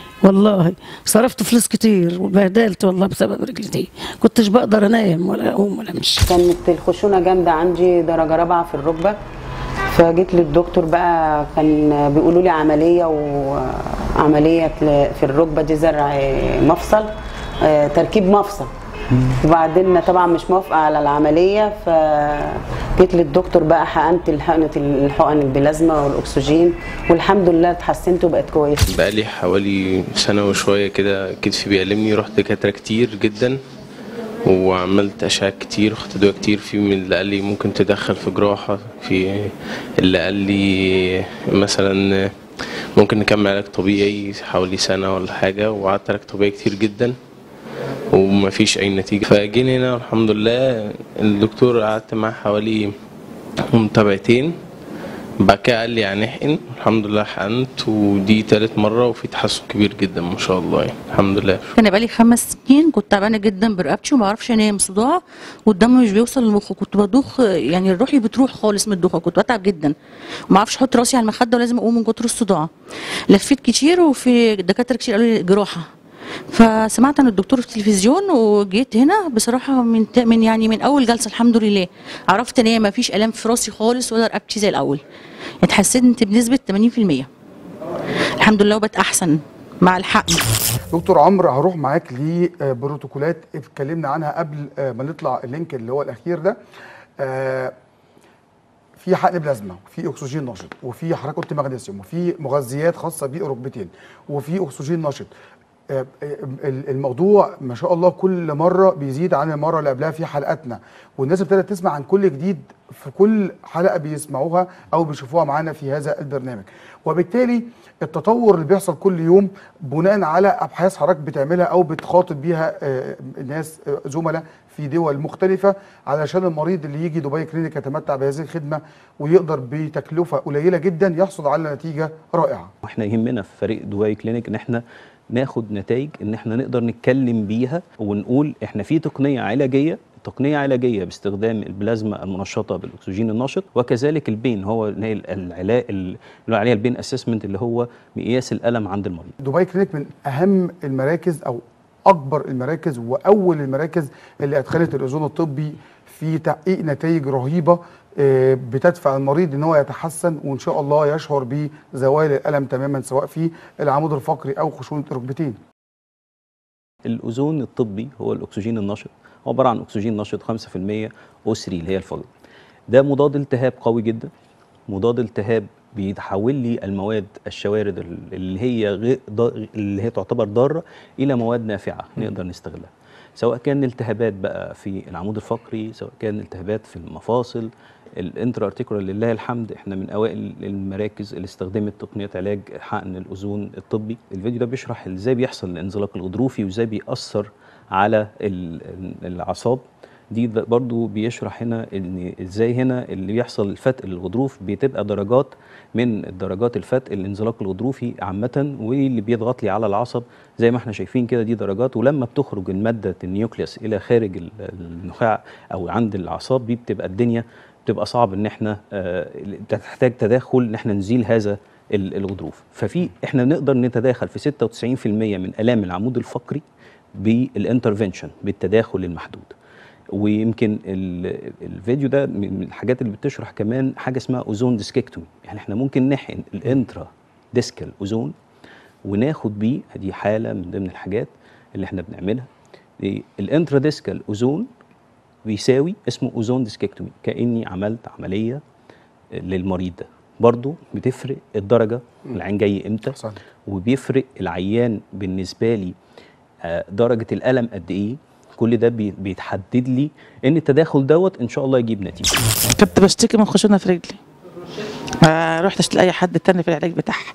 [SPEAKER 15] والله صرفت فلوس كتير وبهدلت والله بسبب رجلي دي كنتش بقدر انام ولا اقوم ولا امشي
[SPEAKER 9] كانت الخشونه جامده عندي درجه رابعه في الركبه فجيت للدكتور بقى كان بيقولوا لي عمليه وعمليه في الركبه دي زرع مفصل آه، تركيب مفصل وبعدين طبعا مش موافقه على العمليه فجيت للدكتور بقى حقنت الحقنه الحقن البلازما والاكسجين والحمد لله اتحسنت وبقت كويسه
[SPEAKER 16] بقالي حوالي سنة وشوية كده كتفي بيألمني رحت دكاترة كتير جدا وعملت أشعة كتير وخدت أدوية كتير في من اللي قال لي ممكن تدخل في جراحة في اللي قال لي مثلا ممكن نكمل علاج طبيعي حوالي سنة ولا حاجة وقعدت علاج طبيعي كتير جدا ومفيش أي نتيجة فجينا هنا الحمد لله الدكتور قعدت معاه حوالي متابعتين بعد كده قال لي هنحقن الحمد لله حقنت ودي تالت مرة وفي تحسن كبير جدا ما شاء الله يعني الحمد لله
[SPEAKER 17] كان بقالي خمس سنين كنت تعبانه جدا برقبتي وما اعرفش انام صداع والدم مش بيوصل للمخ كنت بدوخ يعني روحي بتروح خالص من الدوخه كنت بتعب جدا وما اعرفش احط راسي على المخده ولازم اقوم من كتر الصداع لفيت كتير وفي دكاتره كتير قالوا لي جراحه فسمعت عن الدكتور في التلفزيون وجيت هنا بصراحه من ت- من يعني من اول جلسه الحمد لله عرفت ان هي ما فيش الام في راسي خالص ولا رقبتي زي الاول اتحسنت بنسبه 80% الحمد لله وبقت احسن مع الحقن
[SPEAKER 1] دكتور عمرو هروح معاك لبروتوكولات اتكلمنا عنها قبل آه، ما نطلع اللينك اللي هو الاخير ده آه، في حقن بلازما وفي اكسجين نشط وفي حضرتك قلت مغنيسيوم وفي مغذيات خاصه بالركبتين وفي اكسجين نشط آه، ال- الموضوع ما شاء الله كل مره بيزيد عن المره اللي قبلها في حلقاتنا والناس ابتدت تسمع عن كل جديد في كل حلقه بيسمعوها او بيشوفوها معانا في هذا البرنامج وبالتالي التطور اللي بيحصل كل يوم بناء على ابحاث حضرتك بتعملها او بتخاطب بيها آه، ناس آه، زملاء في دول مختلفه علشان المريض اللي يجي دبي كلينيك يتمتع بهذه الخدمه ويقدر بتكلفه قليله جدا يحصل على نتيجه رائعه
[SPEAKER 2] احنا يهمنا في فريق دبي كلينيك ان احنا ناخد نتائج ان احنا نقدر نتكلم بيها ونقول احنا في تقنيه علاجيه تقنيه علاجيه باستخدام البلازما المنشطه بالاكسجين النشط وكذلك البين هو اللي هي العلاج اللي بنقول عليها البين اسسمنت اللي هو مقياس الالم عند المريض
[SPEAKER 1] دبي كلينيك من اهم المراكز او اكبر المراكز واول المراكز اللي ادخلت الاذون الطبي في تحقيق نتائج رهيبه آه، بتدفع المريض ان هو يتحسن وان شاء الله يشعر بزوال الالم تماما سواء في العمود الفقري او خشونه الركبتين
[SPEAKER 2] الاوزون الطبي هو الاكسجين النشط هو عباره عن اكسجين نشط 5% O3 اللي هي الفضل ده مضاد التهاب قوي جدا مضاد التهاب بيتحول لي المواد الشوارد اللي هي غير ضا- اللي هي تعتبر ضاره الى مواد نافعه نقدر نستغلها سواء كان التهابات بقى في العمود الفقري سواء كان التهابات في المفاصل الانترا ارتيكولار لله الحمد احنا من اوائل المراكز اللي استخدمت تقنيه علاج حقن الاذون الطبي الفيديو ده بيشرح ازاي بيحصل الانزلاق الغضروفي وازاي بيأثر على ال- الاعصاب دي د- برضو بيشرح هنا ان ازاي هنا اللي بيحصل الفتق الغضروف بتبقى درجات من درجات الفتق الانزلاق الغضروفي عامه واللي بيضغط لي على العصب زي ما احنا شايفين كده دي درجات ولما بتخرج الماده النيوكليوس الى خارج ال- النخاع او عند الاعصاب دي بتبقى الدنيا بتبقى صعب ان احنا آه، تحتاج تداخل ان احنا نزيل هذا ال- الغضروف ففي احنا نقدر نتداخل في 96% من الام العمود الفقري بالانترفنشن بالتداخل المحدود ويمكن ال- الفيديو ده من الحاجات اللي بتشرح كمان حاجه اسمها اوزون ديسككتومي يعني احنا ممكن نحقن الانترا ديسكال اوزون وناخد بيه دي حاله من ضمن الحاجات اللي احنا بنعملها الانترا ديسكال اوزون بيساوي اسمه اوزون ديسككتومي كاني عملت عمليه للمريض ده برضه بتفرق الدرجه العين جاي امتى وبيفرق العيان بالنسبه لي آه، درجه الالم قد ايه كل ده بي- بيتحدد لي ان التداخل دوت ان شاء الله يجيب نتيجه
[SPEAKER 18] كنت بشتكي من خشونة في رجلي ما رحتش لأي حد تاني في العلاج بتاعها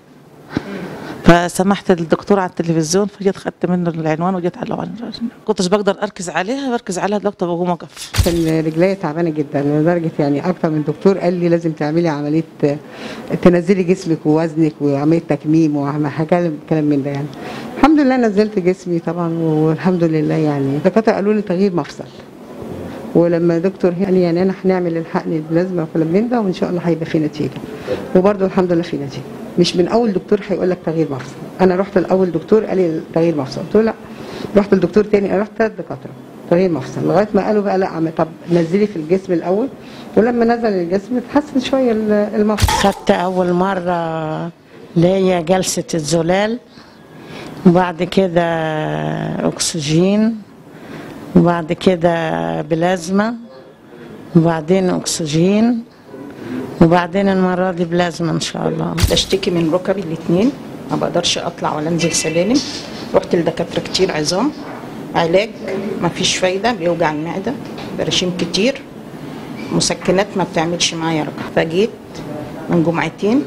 [SPEAKER 18] فسمحت للدكتور على التلفزيون فجيت خدت منه العنوان وجيت على العنوان كنتش بقدر اركز عليها بركز عليها دلوقتي بقوم اقف
[SPEAKER 19] كان رجليا تعبانه جدا لدرجه يعني اكتر من دكتور قال لي لازم تعملي عمليه آه، تنزلي جسمك ووزنك وعمليه تكميم وحاجه كلام من ده يعني الحمد لله نزلت جسمي طبعا والحمد لله يعني الدكاتره قالوا لي تغيير مفصل ولما دكتور قال لي يعني انا هنعمل الحقن البلازما وكلام من ده وان شاء الله هيبقى في نتيجه وبرده الحمد لله في نتيجه مش من اول دكتور هيقول لك تغيير مفصل انا رحت لاول دكتور قال لي تغيير مفصل قلت له لا رحت لدكتور تاني انا رحت ثلاث دكاتره تغيير مفصل لغايه ما قالوا بقى لا عم- طب نزلي في الجسم الاول ولما نزل الجسم اتحسن شويه ال- المفصل
[SPEAKER 20] خدت أول مرة ليا جلسة الزلال وبعد كده أكسجين وبعد كده بلازما وبعدين أكسجين وبعدين المرة دي بلازما إن شاء الله
[SPEAKER 21] بشتكي من ركبي الاثنين ما بقدرش اطلع ولا انزل سلالم رحت لدكاتره كتير عظام علاج ما فيش فايده بيوجع المعده برشيم كتير مسكنات ما بتعملش معايا ركب فجيت من جمعتين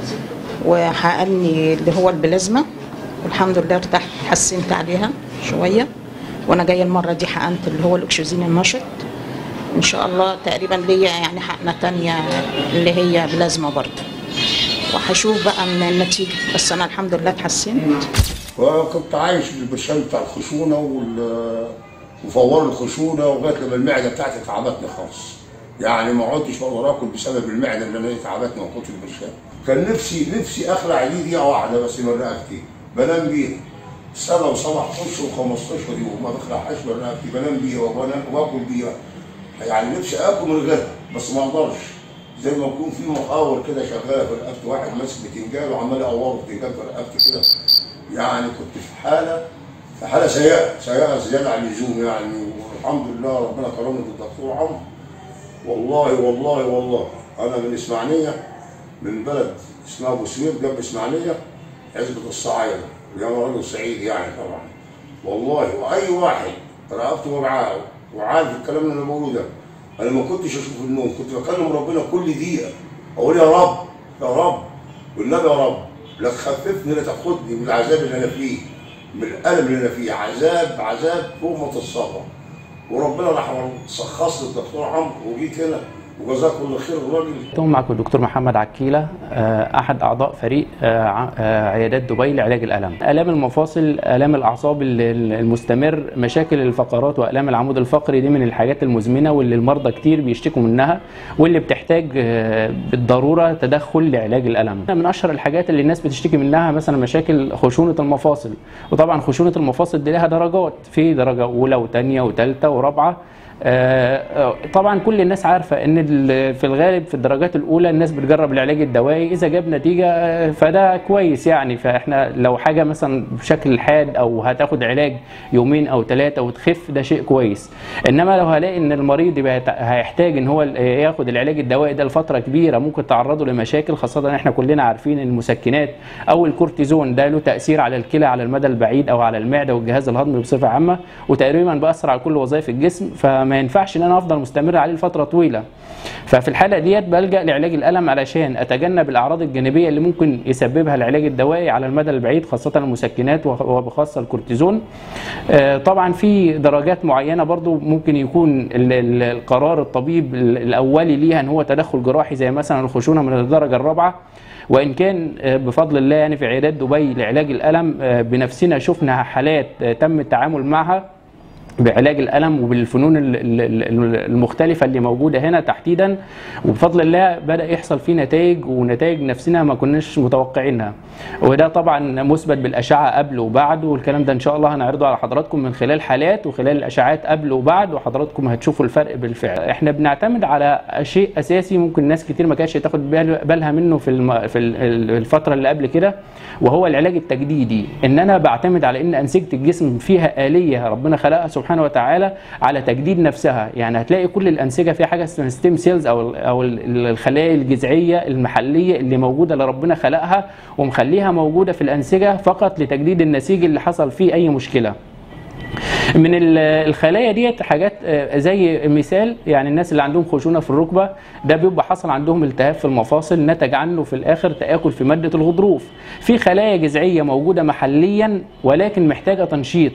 [SPEAKER 21] وحقني اللي هو البلازما والحمد لله ارتحت حسنت عليها شويه وانا جايه المره دي حقنت اللي هو الاكسجين النشط ان شاء الله تقريبا ليا يعني حقنه تانية اللي هي بلازما برضه وهشوف بقى من النتيجه بس انا الحمد لله اتحسنت
[SPEAKER 22] وكنت عايش بالبرشام بتاع الخشونه وال وفور الخشونه لغايه لما المعده بتاعتي تعبتني خالص يعني ما عدتش بقدر اكل بسبب المعده اللي انا تعبتني من كتر البرشام كان نفسي نفسي اخلع دي دقيقه واحده بس من رقبتي بنام بيها سنه وسبع اشهر و15 يوم ما بخلعهاش من رقبتي بنام بيها وبنام واكل بيها يعني نفسي اكل من غيرها بس ما اقدرش زي ما يكون في محاور كده شغاله في رقبتي واحد ماسك بتنجان وعمال يقوره بتنجان في رقبتي كده يعني كنت في حاله في حاله سيئه سيئه زياده عن اللزوم يعني والحمد لله ربنا كرمني بالدكتور عمرو والله والله والله انا من اسماعيليه من بلد اسمها ابو سويد جنب اسماعيليه عزبه الصعايده يا راجل سعيد يعني طبعا والله واي واحد رقبته وجعاه وعارف الكلام اللي انا بقوله ده انا ما كنتش اشوف النوم كنت بكلم ربنا كل دقيقه اقول يا رب يا رب والنبي يا رب لا تخففني لا تاخدني من العذاب اللي انا فيه من الالم اللي انا فيه عذاب عذاب فوق ما تتصور وربنا راح سخص لي الدكتور عمرو وجيت هنا وجزاك الله خير الراجل
[SPEAKER 3] كنت معكم الدكتور محمد عكيلة آه، أحد أعضاء فريق آه، ع- آه، عيادات دبي لعلاج الألم آلام المفاصل آلام الأعصاب ال- ال- المستمر مشاكل الفقرات وآلام العمود الفقري دي من الحاجات المزمنة واللي المرضى كتير بيشتكوا منها واللي بتحتاج آه، بالضرورة تدخل لعلاج الألم من أشهر الحاجات اللي الناس بتشتكي منها مثلا مشاكل خشونة المفاصل وطبعا خشونة المفاصل دي لها درجات في درجة أولى وثانية وثالثة ورابعة آه، آه، طبعا كل الناس عارفه ان ال- في الغالب في الدرجات الاولى الناس بتجرب العلاج الدوائي اذا جاب نتيجه آه، فده كويس يعني فاحنا لو حاجه مثلا بشكل حاد او هتاخد علاج يومين او ثلاثه وتخف ده شيء كويس انما لو هلاقي ان المريض يبقى يت- هيحتاج ان هو ال- ياخد العلاج الدوائي ده لفتره كبيره ممكن تعرضه لمشاكل خاصه ان احنا كلنا عارفين ان المسكنات او الكورتيزون ده له تاثير على الكلى على المدى البعيد او على المعده والجهاز الهضمي بصفه عامه وتقريبا بيأثر على كل وظائف الجسم فما ينفعش ان انا افضل مستمر عليه لفتره طويله ففي الحاله ديت بلجا لعلاج الالم علشان اتجنب الاعراض الجانبيه اللي ممكن يسببها العلاج الدوائي على المدى البعيد خاصه المسكنات وخ- وبخاصه الكورتيزون آه، طبعا في درجات معينه برضو ممكن يكون ال- ال- القرار الطبيب ال- الاولي ليها ان هو تدخل جراحي زي مثلا الخشونه من الدرجه الرابعه وان كان آه، بفضل الله يعني في عيادات دبي لعلاج الالم آه، بنفسنا شفنا حالات آه، تم التعامل معها بعلاج الالم وبالفنون ال- ال- ال- المختلفه اللي موجوده هنا تحديدا وبفضل الله بدا يحصل فيه نتائج ونتائج نفسنا ما كناش متوقعينها وده طبعا مثبت بالاشعه قبل وبعد والكلام ده ان شاء الله هنعرضه على حضراتكم من خلال حالات وخلال الاشعات قبل وبعد وحضراتكم هتشوفوا الفرق بالفعل احنا بنعتمد على شيء اساسي ممكن ناس كتير ما كانتش تاخد بال- بالها منه في الم- في ال- الفتره اللي قبل كده وهو العلاج التجديدي ان انا بعتمد على ان انسجه الجسم فيها اليه ربنا خلقها سبحانه وتعالى على تجديد نفسها يعني هتلاقي كل الانسجه فيها حاجه اسمها ستيم سيلز او او ال- الخلايا الجذعيه المحليه اللي موجوده اللي ربنا خلقها ومخليها موجوده في الانسجه فقط لتجديد النسيج اللي حصل فيه اي مشكله من ال- الخلايا ديت حاجات آه، زي مثال يعني الناس اللي عندهم خشونه في الركبه ده بيبقى حصل عندهم التهاب في المفاصل نتج عنه في الاخر تاكل في ماده الغضروف في خلايا جذعيه موجوده محليا ولكن محتاجه تنشيط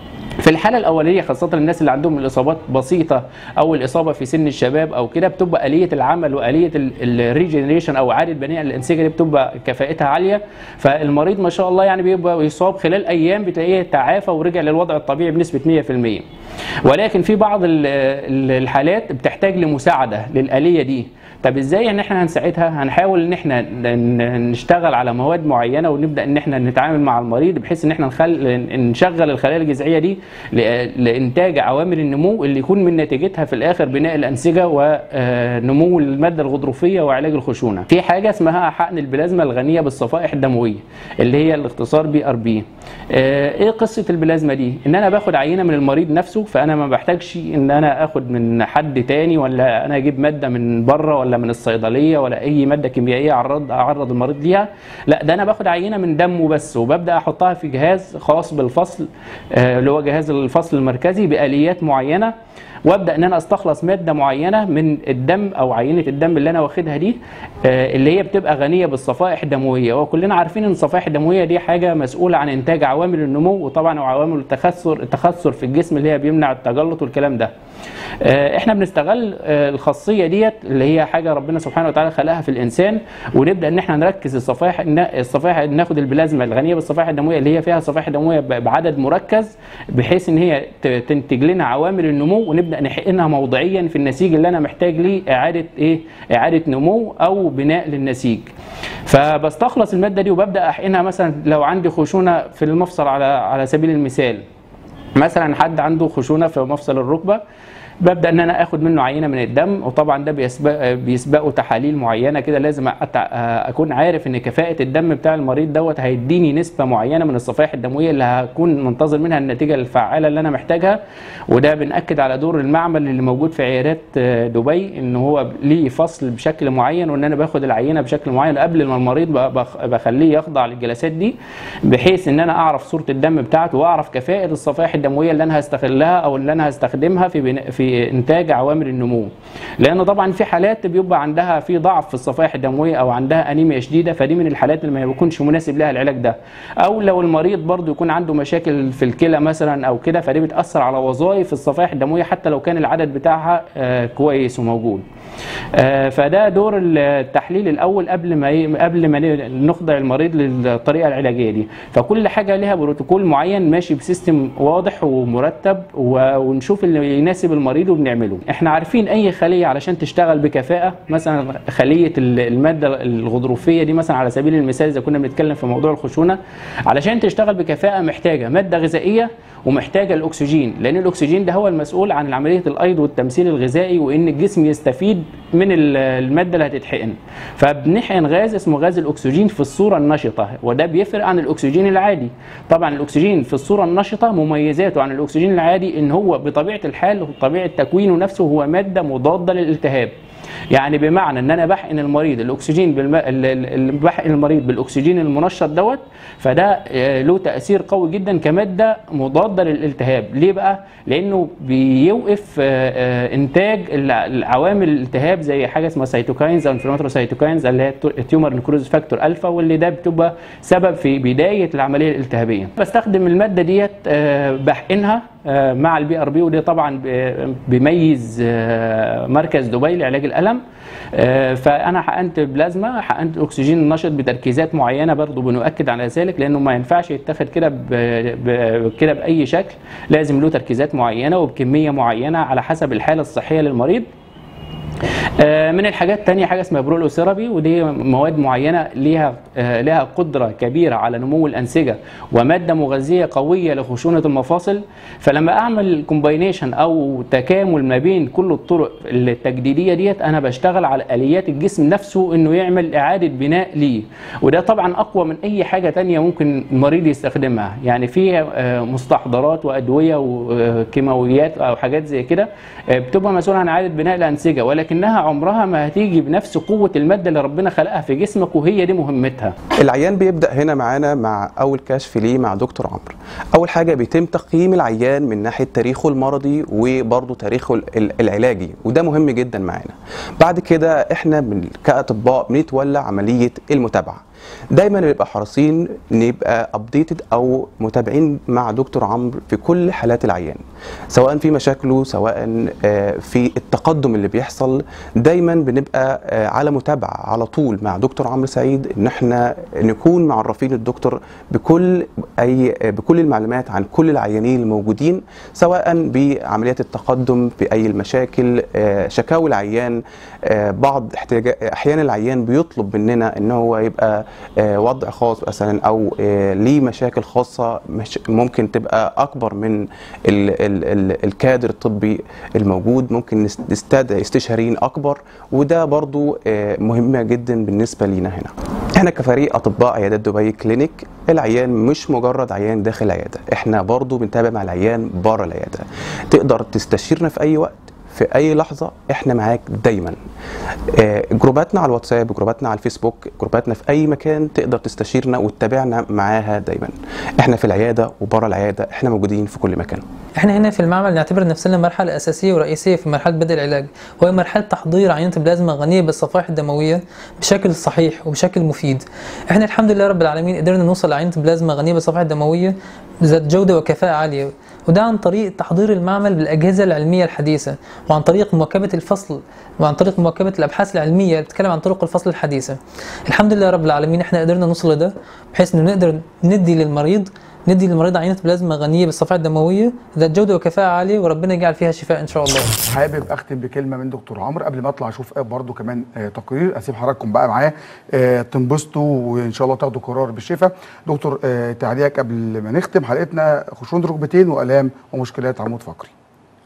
[SPEAKER 3] في الحالة الأولية خاصة الناس اللي عندهم الإصابات بسيطة أو الإصابة في سن الشباب أو كده بتبقى آلية العمل وآلية الريجنريشن أو إعادة بناء الأنسجة دي بتبقى كفاءتها عالية فالمريض ما شاء الله يعني بيبقى يصاب خلال أيام بتلاقيه تعافى ورجع للوضع الطبيعي بنسبة 100% ولكن في بعض ال- ال- الحالات بتحتاج لمساعدة للآلية دي طب ازاي ان احنا هنساعدها هنحاول ان احنا ن- نشتغل على مواد معينه ونبدا ان احنا نتعامل مع المريض بحيث ان احنا نخل... نشغل الخلايا الجذعيه دي ل- لانتاج عوامل النمو اللي يكون من نتيجتها في الاخر بناء الانسجه ونمو الماده الغضروفيه وعلاج الخشونه في حاجه اسمها حقن البلازما الغنيه بالصفائح الدمويه اللي هي الاختصار بي ار بي ايه قصه البلازما دي ان انا باخد عينه من المريض نفسه فانا ما بحتاجش ان انا اخد من حد تاني ولا انا اجيب ماده من بره ولا من الصيدليه ولا اي ماده كيميائيه اعرض اعرض المريض ليها لا ده انا باخد عينه من دمه بس وببدا احطها في جهاز خاص بالفصل آه، اللي هو جهاز الفصل المركزي باليات معينه وابدا ان انا استخلص ماده معينه من الدم او عينه الدم اللي انا واخدها دي آه، اللي هي بتبقى غنيه بالصفائح الدمويه وكلنا عارفين ان الصفائح الدمويه دي حاجه مسؤوله عن انتاج عوامل النمو وطبعا وعوامل التخثر التخثر في الجسم اللي هي بيمنع التجلط والكلام ده آه، احنا بنستغل آه، الخاصيه ديت اللي هي حاجه ربنا سبحانه وتعالى خلقها في الانسان ونبدا ان احنا نركز الصفائح الصفائح ناخد البلازما الغنيه بالصفائح الدمويه اللي هي فيها صفائح دمويه ب- بعدد مركز بحيث ان هي ت- تنتج لنا عوامل النمو ونبدا نحقنها موضعيا في النسيج اللي انا محتاج ليه اعاده ايه اعاده نمو او بناء للنسيج فبستخلص الماده دي وببدا احقنها مثلا لو عندي خشونه في المفصل على على سبيل المثال مثلا حد عنده خشونه في مفصل الركبه ببدا ان انا اخد منه عينه من الدم وطبعا ده بيسبق بيسبقه تحاليل معينه كده لازم أت- اكون عارف ان كفاءه الدم بتاع المريض دوت هيديني نسبه معينه من الصفائح الدمويه اللي هكون منتظر منها النتيجه الفعاله اللي انا محتاجها وده بنأكد على دور المعمل اللي موجود في عيادات آه، دبي ان هو ليه فصل بشكل معين وان انا باخد العينه بشكل معين قبل ما المريض ب- بخ- بخليه يخضع للجلسات دي بحيث ان انا اعرف صوره الدم بتاعته واعرف كفاءه الصفائح الدمويه اللي انا هستغلها او اللي انا هستخدمها في بناء في انتاج عوامل النمو لان طبعا في حالات بيبقى عندها في ضعف في الصفائح الدمويه او عندها انيميا شديده فدي من الحالات اللي ما بيكونش مناسب لها العلاج ده او لو المريض برضو يكون عنده مشاكل في الكلى مثلا او كده فدي بتاثر على وظائف الصفائح الدمويه حتى لو كان العدد بتاعها آه، كويس وموجود آه، فده دور التحليل الاول قبل ما ي- قبل ما ن- نخضع المريض للطريقه العلاجيه دي فكل حاجه لها بروتوكول معين ماشي بسيستم واضح ومرتب و- ونشوف اللي يناسب المريض وبنعمله احنا عارفين اي خليه علشان تشتغل بكفاءه مثلا خليه ال- الماده الغضروفيه دي مثلا على سبيل المثال اذا كنا بنتكلم في موضوع الخشونه علشان تشتغل بكفاءه محتاجه ماده غذائيه ومحتاجه الاكسجين لان الاكسجين ده هو المسؤول عن عمليه الايض والتمثيل الغذائي وان الجسم يستفيد من ال- الماده اللي هتتحقن فبنحقن غاز اسمه غاز الاكسجين في الصوره النشطه وده بيفرق عن الاكسجين العادي طبعا الاكسجين في الصوره النشطه مميزاته عن الاكسجين العادي ان هو بطبيعه الحال وطبيعه تكوينه نفسه هو ماده مضاده للالتهاب يعني بمعنى ان انا بحقن المريض الاكسجين بالم... ال- ال- ال- بحقن المريض بالاكسجين المنشط دوت فده آه، له تاثير قوي جدا كماده مضاده للالتهاب ليه بقى لانه بيوقف آه، آه، انتاج الع- العوامل الالتهاب زي حاجه اسمها سيتوكاينز او انفلاماتوري سيتوكاينز اللي هي التيومر نكروز فاكتور الفا واللي ده بتبقى سبب في بدايه العمليه الالتهابيه بستخدم الماده ديت آه، بحقنها آه، مع البي ار بي ودي طبعا ب- بيميز آه، مركز دبي لعلاج الالم آه، فانا حقنت بلازما حقنت اكسجين النشط بتركيزات معينه برضو بنؤكد على ذلك لانه ما ينفعش يتاخد كده ب- ب- كده باي شكل لازم له تركيزات معينه وبكميه معينه على حسب الحاله الصحيه للمريض آه، من الحاجات التانية حاجة اسمها برولو ثيرابي ودي مواد معينة ليها آه، لها قدرة كبيرة على نمو الأنسجة ومادة مغذية قوية لخشونة المفاصل فلما أعمل كومباينيشن أو تكامل ما بين كل الطرق التجديدية ديت أنا بشتغل على آليات الجسم نفسه إنه يعمل إعادة بناء ليه وده طبعا أقوى من أي حاجة تانية ممكن المريض يستخدمها يعني في آه، مستحضرات وأدوية وكيماويات أو حاجات زي كده آه، بتبقى مسؤولة عن إعادة بناء الأنسجة ولكنها عمرها ما هتيجي بنفس قوة المادة اللي ربنا خلقها في جسمك وهي دي مهمتها
[SPEAKER 4] العيان بيبدا هنا معانا مع اول كشف ليه مع دكتور عمرو اول حاجه بيتم تقييم العيان من ناحيه تاريخه المرضي وبرضه تاريخه ال- ال- العلاجي وده مهم جدا معانا بعد كده احنا بن- كاطباء بنتولى عمليه المتابعه دايما نبقى حريصين نبقى ابديتد او متابعين مع دكتور عمرو في كل حالات العيان سواء في مشاكله سواء آه، في التقدم اللي بيحصل دايما بنبقى آه، على متابعه على طول مع دكتور عمرو سعيد ان احنا نكون معرفين الدكتور بكل اي آه، بكل المعلومات عن كل العيانين الموجودين سواء بعمليات التقدم باي المشاكل آه، شكاوي العيان آه، بعض احتياج احيانا العيان بيطلب مننا ان هو يبقى آه، وضع خاص مثلا او آه، ليه مشاكل خاصه مش ممكن تبقى اكبر من ال ال ال الكادر الطبي الموجود ممكن نس- نستدعي استشاريين اكبر وده برضو آه، مهمه جدا بالنسبه لينا هنا احنا كفريق اطباء عيادات دبي كلينيك العيان مش مجرد عيان داخل العياده احنا برضو بنتابع مع العيان بره العياده تقدر تستشيرنا في اي وقت في اي لحظه احنا معاك دايما آه، جروباتنا على الواتساب جروباتنا على الفيسبوك جروباتنا في اي مكان تقدر تستشيرنا وتتابعنا معاها دايما احنا في العياده وبره العياده احنا موجودين في كل مكان
[SPEAKER 5] احنا هنا في المعمل نعتبر نفسنا مرحلة أساسية ورئيسية في مرحلة بدء العلاج وهي مرحلة تحضير عينة بلازما غنية بالصفائح الدموية بشكل صحيح وبشكل مفيد احنا الحمد لله رب العالمين قدرنا نوصل لعينة بلازما غنية بالصفائح الدموية ذات جودة وكفاءة عالية وده عن طريق تحضير المعمل بالأجهزة العلمية الحديثة وعن طريق مواكبة الفصل وعن طريق مواكبة الأبحاث العلمية اللي بتتكلم عن طرق الفصل الحديثة الحمد لله رب العالمين احنا قدرنا نوصل لده بحيث انه نقدر ندي للمريض ندي للمريض عينة بلازما غنية بالصفائح الدموية ذات جودة وكفاءة عالية وربنا يجعل فيها شفاء إن شاء الله
[SPEAKER 1] حابب اختم بكلمه من دكتور عمرو قبل ما اطلع اشوف برضو كمان آه، تقرير اسيب حضراتكم بقى معاه آه، تنبسطوا وان شاء الله تاخدوا قرار بالشفاء دكتور آه، تعليقك قبل ما نختم حلقتنا خشونه ركبتين والام ومشكلات عمود فقري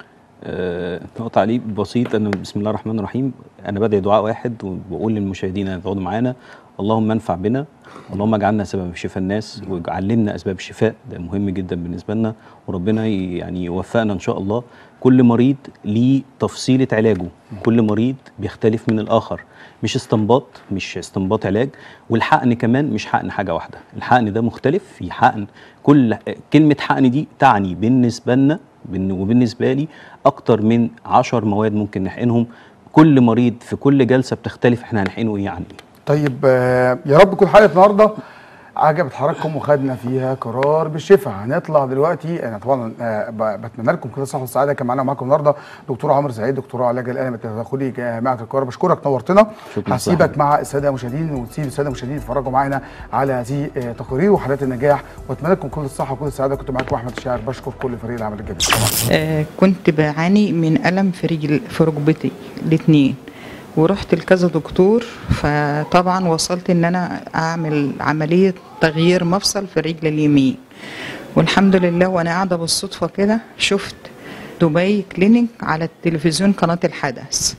[SPEAKER 2] آه، نقطة عليه بسيط أنا بسم الله الرحمن الرحيم أنا بدعي دعاء واحد وبقول للمشاهدين أن يقعدوا معانا اللهم انفع بنا اللهم اجعلنا سبب في شفاء الناس وعلمنا أسباب الشفاء ده مهم جدا بالنسبة لنا وربنا ي- يعني يوفقنا إن شاء الله كل مريض ليه تفصيلة علاجه كل مريض بيختلف من الآخر مش استنباط مش استنباط علاج والحقن كمان مش حقن حاجة واحدة الحقن ده مختلف في حقن كل كلمة حقن دي تعني بالنسبة لنا بالن- وبالنسبة لي أكتر من عشر مواد ممكن نحقنهم كل مريض في كل جلسة بتختلف احنا هنحقنه ايه عن ايه
[SPEAKER 1] طيب آه، يا رب تكون حلقه النهارده عجبت حضراتكم وخدنا فيها قرار بالشفاء هنطلع دلوقتي انا طبعا آه، ب- بتمنى لكم كل الصحه والسعاده كان معانا معاكم النهارده دكتور عمرو سعيد دكتور علاج الالم التداخلي جامعه القاهره بشكرك نورتنا
[SPEAKER 2] شكراً
[SPEAKER 1] هسيبك
[SPEAKER 2] صاحبي.
[SPEAKER 1] مع الساده المشاهدين ونسيب الساده المشاهدين يتفرجوا معانا على هذه آه، تقارير وحالات النجاح واتمنى لكم كل الصحه وكل السعاده كنت معاكم احمد الشاعر بشكر كل فريق العمل الجميل
[SPEAKER 6] آه، كنت بعاني من ألم في رجل في ركبتي الاتنين ورحت لكذا دكتور فطبعا وصلت ان انا اعمل عملية تغيير مفصل في الرجل اليمين والحمد لله وانا قاعدة بالصدفة كده شفت دبي كلينيك على التلفزيون قناة الحدث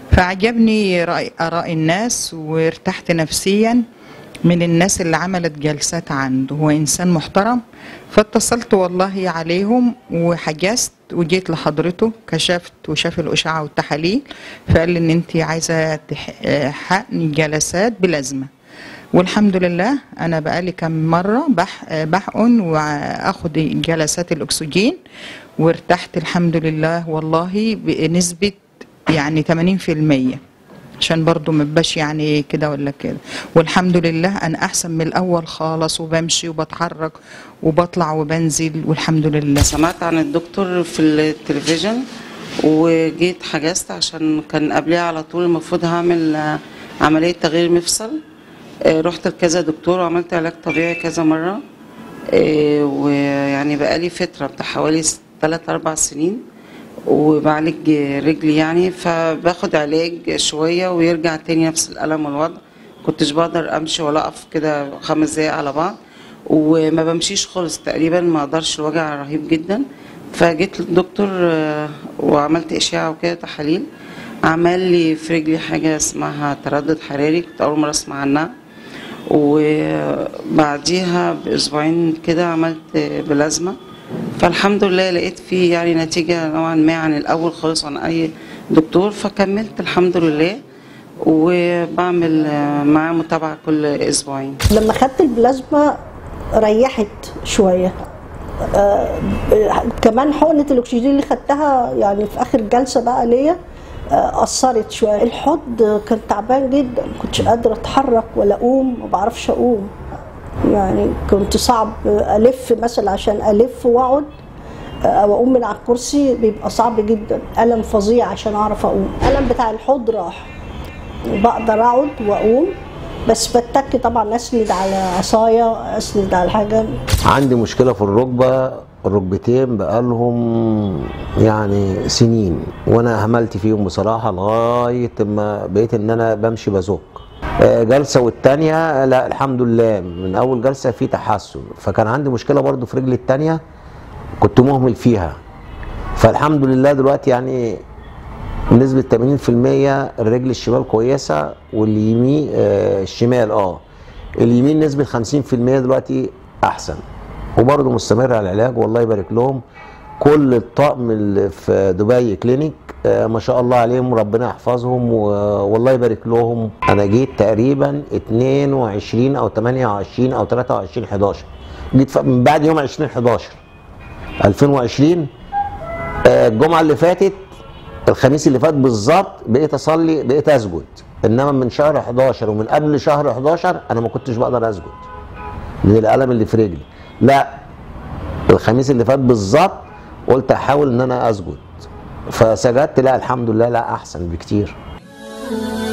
[SPEAKER 6] فعجبني رأي آراء الناس وارتحت نفسيا من الناس اللي عملت جلسات عنده هو إنسان محترم فاتصلت والله عليهم وحجزت وجيت لحضرته كشفت وشاف الأشعة والتحاليل فقال لي إن أنت عايزة تح- آه، حقن جلسات بلازمة والحمد لله أنا بقالي كم مرة بح آه، بحقن وآخد جلسات الأكسجين وارتحت الحمد لله والله بنسبة يعني 80% عشان برضو مبقاش يعني كده ولا كده والحمد لله انا احسن من الاول خالص وبمشي وبتحرك وبطلع وبنزل والحمد لله
[SPEAKER 7] سمعت عن الدكتور في التلفزيون وجيت حجزت عشان كان قبلها على طول المفروض هعمل آه، عملية تغيير مفصل آه، رحت لكذا دكتور وعملت علاج طبيعي كذا مرة آه، ويعني بقالي فترة بتاع حوالي 3 أربع سنين وبعالج رجلي يعني فباخد علاج شوية ويرجع تاني نفس الألم والوضع كنتش بقدر أمشي ولا أقف كده خمس دقايق على بعض وما بمشيش خالص تقريبا ما اقدرش الوجع رهيب جدا فجيت للدكتور آه، وعملت اشعه وكده تحاليل عمل لي في رجلي حاجه اسمها تردد حراري كنت اول مره اسمع عنها وبعديها باسبوعين كده عملت بلازما فالحمد لله لقيت فيه يعني نتيجه نوعا ما عن الاول خالص عن اي دكتور فكملت الحمد لله وبعمل آه، معاه متابعه كل اسبوعين
[SPEAKER 23] لما خدت البلازما ريحت شويه آه كمان حقنه الاكسجين اللي خدتها يعني في اخر جلسه بقى ليا آه اثرت شويه الحوض كان تعبان جدا ما كنتش قادره اتحرك ولا اقوم ما بعرفش اقوم يعني كنت صعب الف مثلا عشان الف واقعد آه، او اقوم من على الكرسي بيبقى صعب جدا الم فظيع عشان اعرف اقوم الم بتاع الحوض راح بقدر اقعد واقوم بس بتك طبعا اسند على عصايه اسند على حاجه
[SPEAKER 24] عندي مشكلة في الركبة الركبتين بقالهم يعني سنين وانا هملت فيهم بصراحة لغاية ما بقيت ان انا بمشي بزك آه، جلسة والتانية لا الحمد لله من اول جلسة في تحسن فكان عندي مشكلة برضو في رجلي التانية كنت مهمل فيها فالحمد لله دلوقتي يعني بنسبة 80% الرجل الشمال كويسة واليمين آه الشمال اه اليمين نسبة 50% دلوقتي أحسن وبرضه مستمر على العلاج والله يبارك لهم كل الطقم اللي في دبي كلينيك آه ما شاء الله عليهم ربنا يحفظهم و- والله يبارك لهم انا جيت تقريبا 22 او 28 او 23 11 جيت ف- من بعد يوم 20 11 2020 آه، الجمعه اللي فاتت الخميس اللي فات بالظبط بقيت اصلي بقيت اسجد انما من شهر 11 ومن قبل شهر 11 انا ما كنتش بقدر اسجد من الالم اللي في رجلي لا الخميس اللي فات بالظبط قلت احاول ان انا اسجد فسجدت لا الحمد لله لا احسن بكتير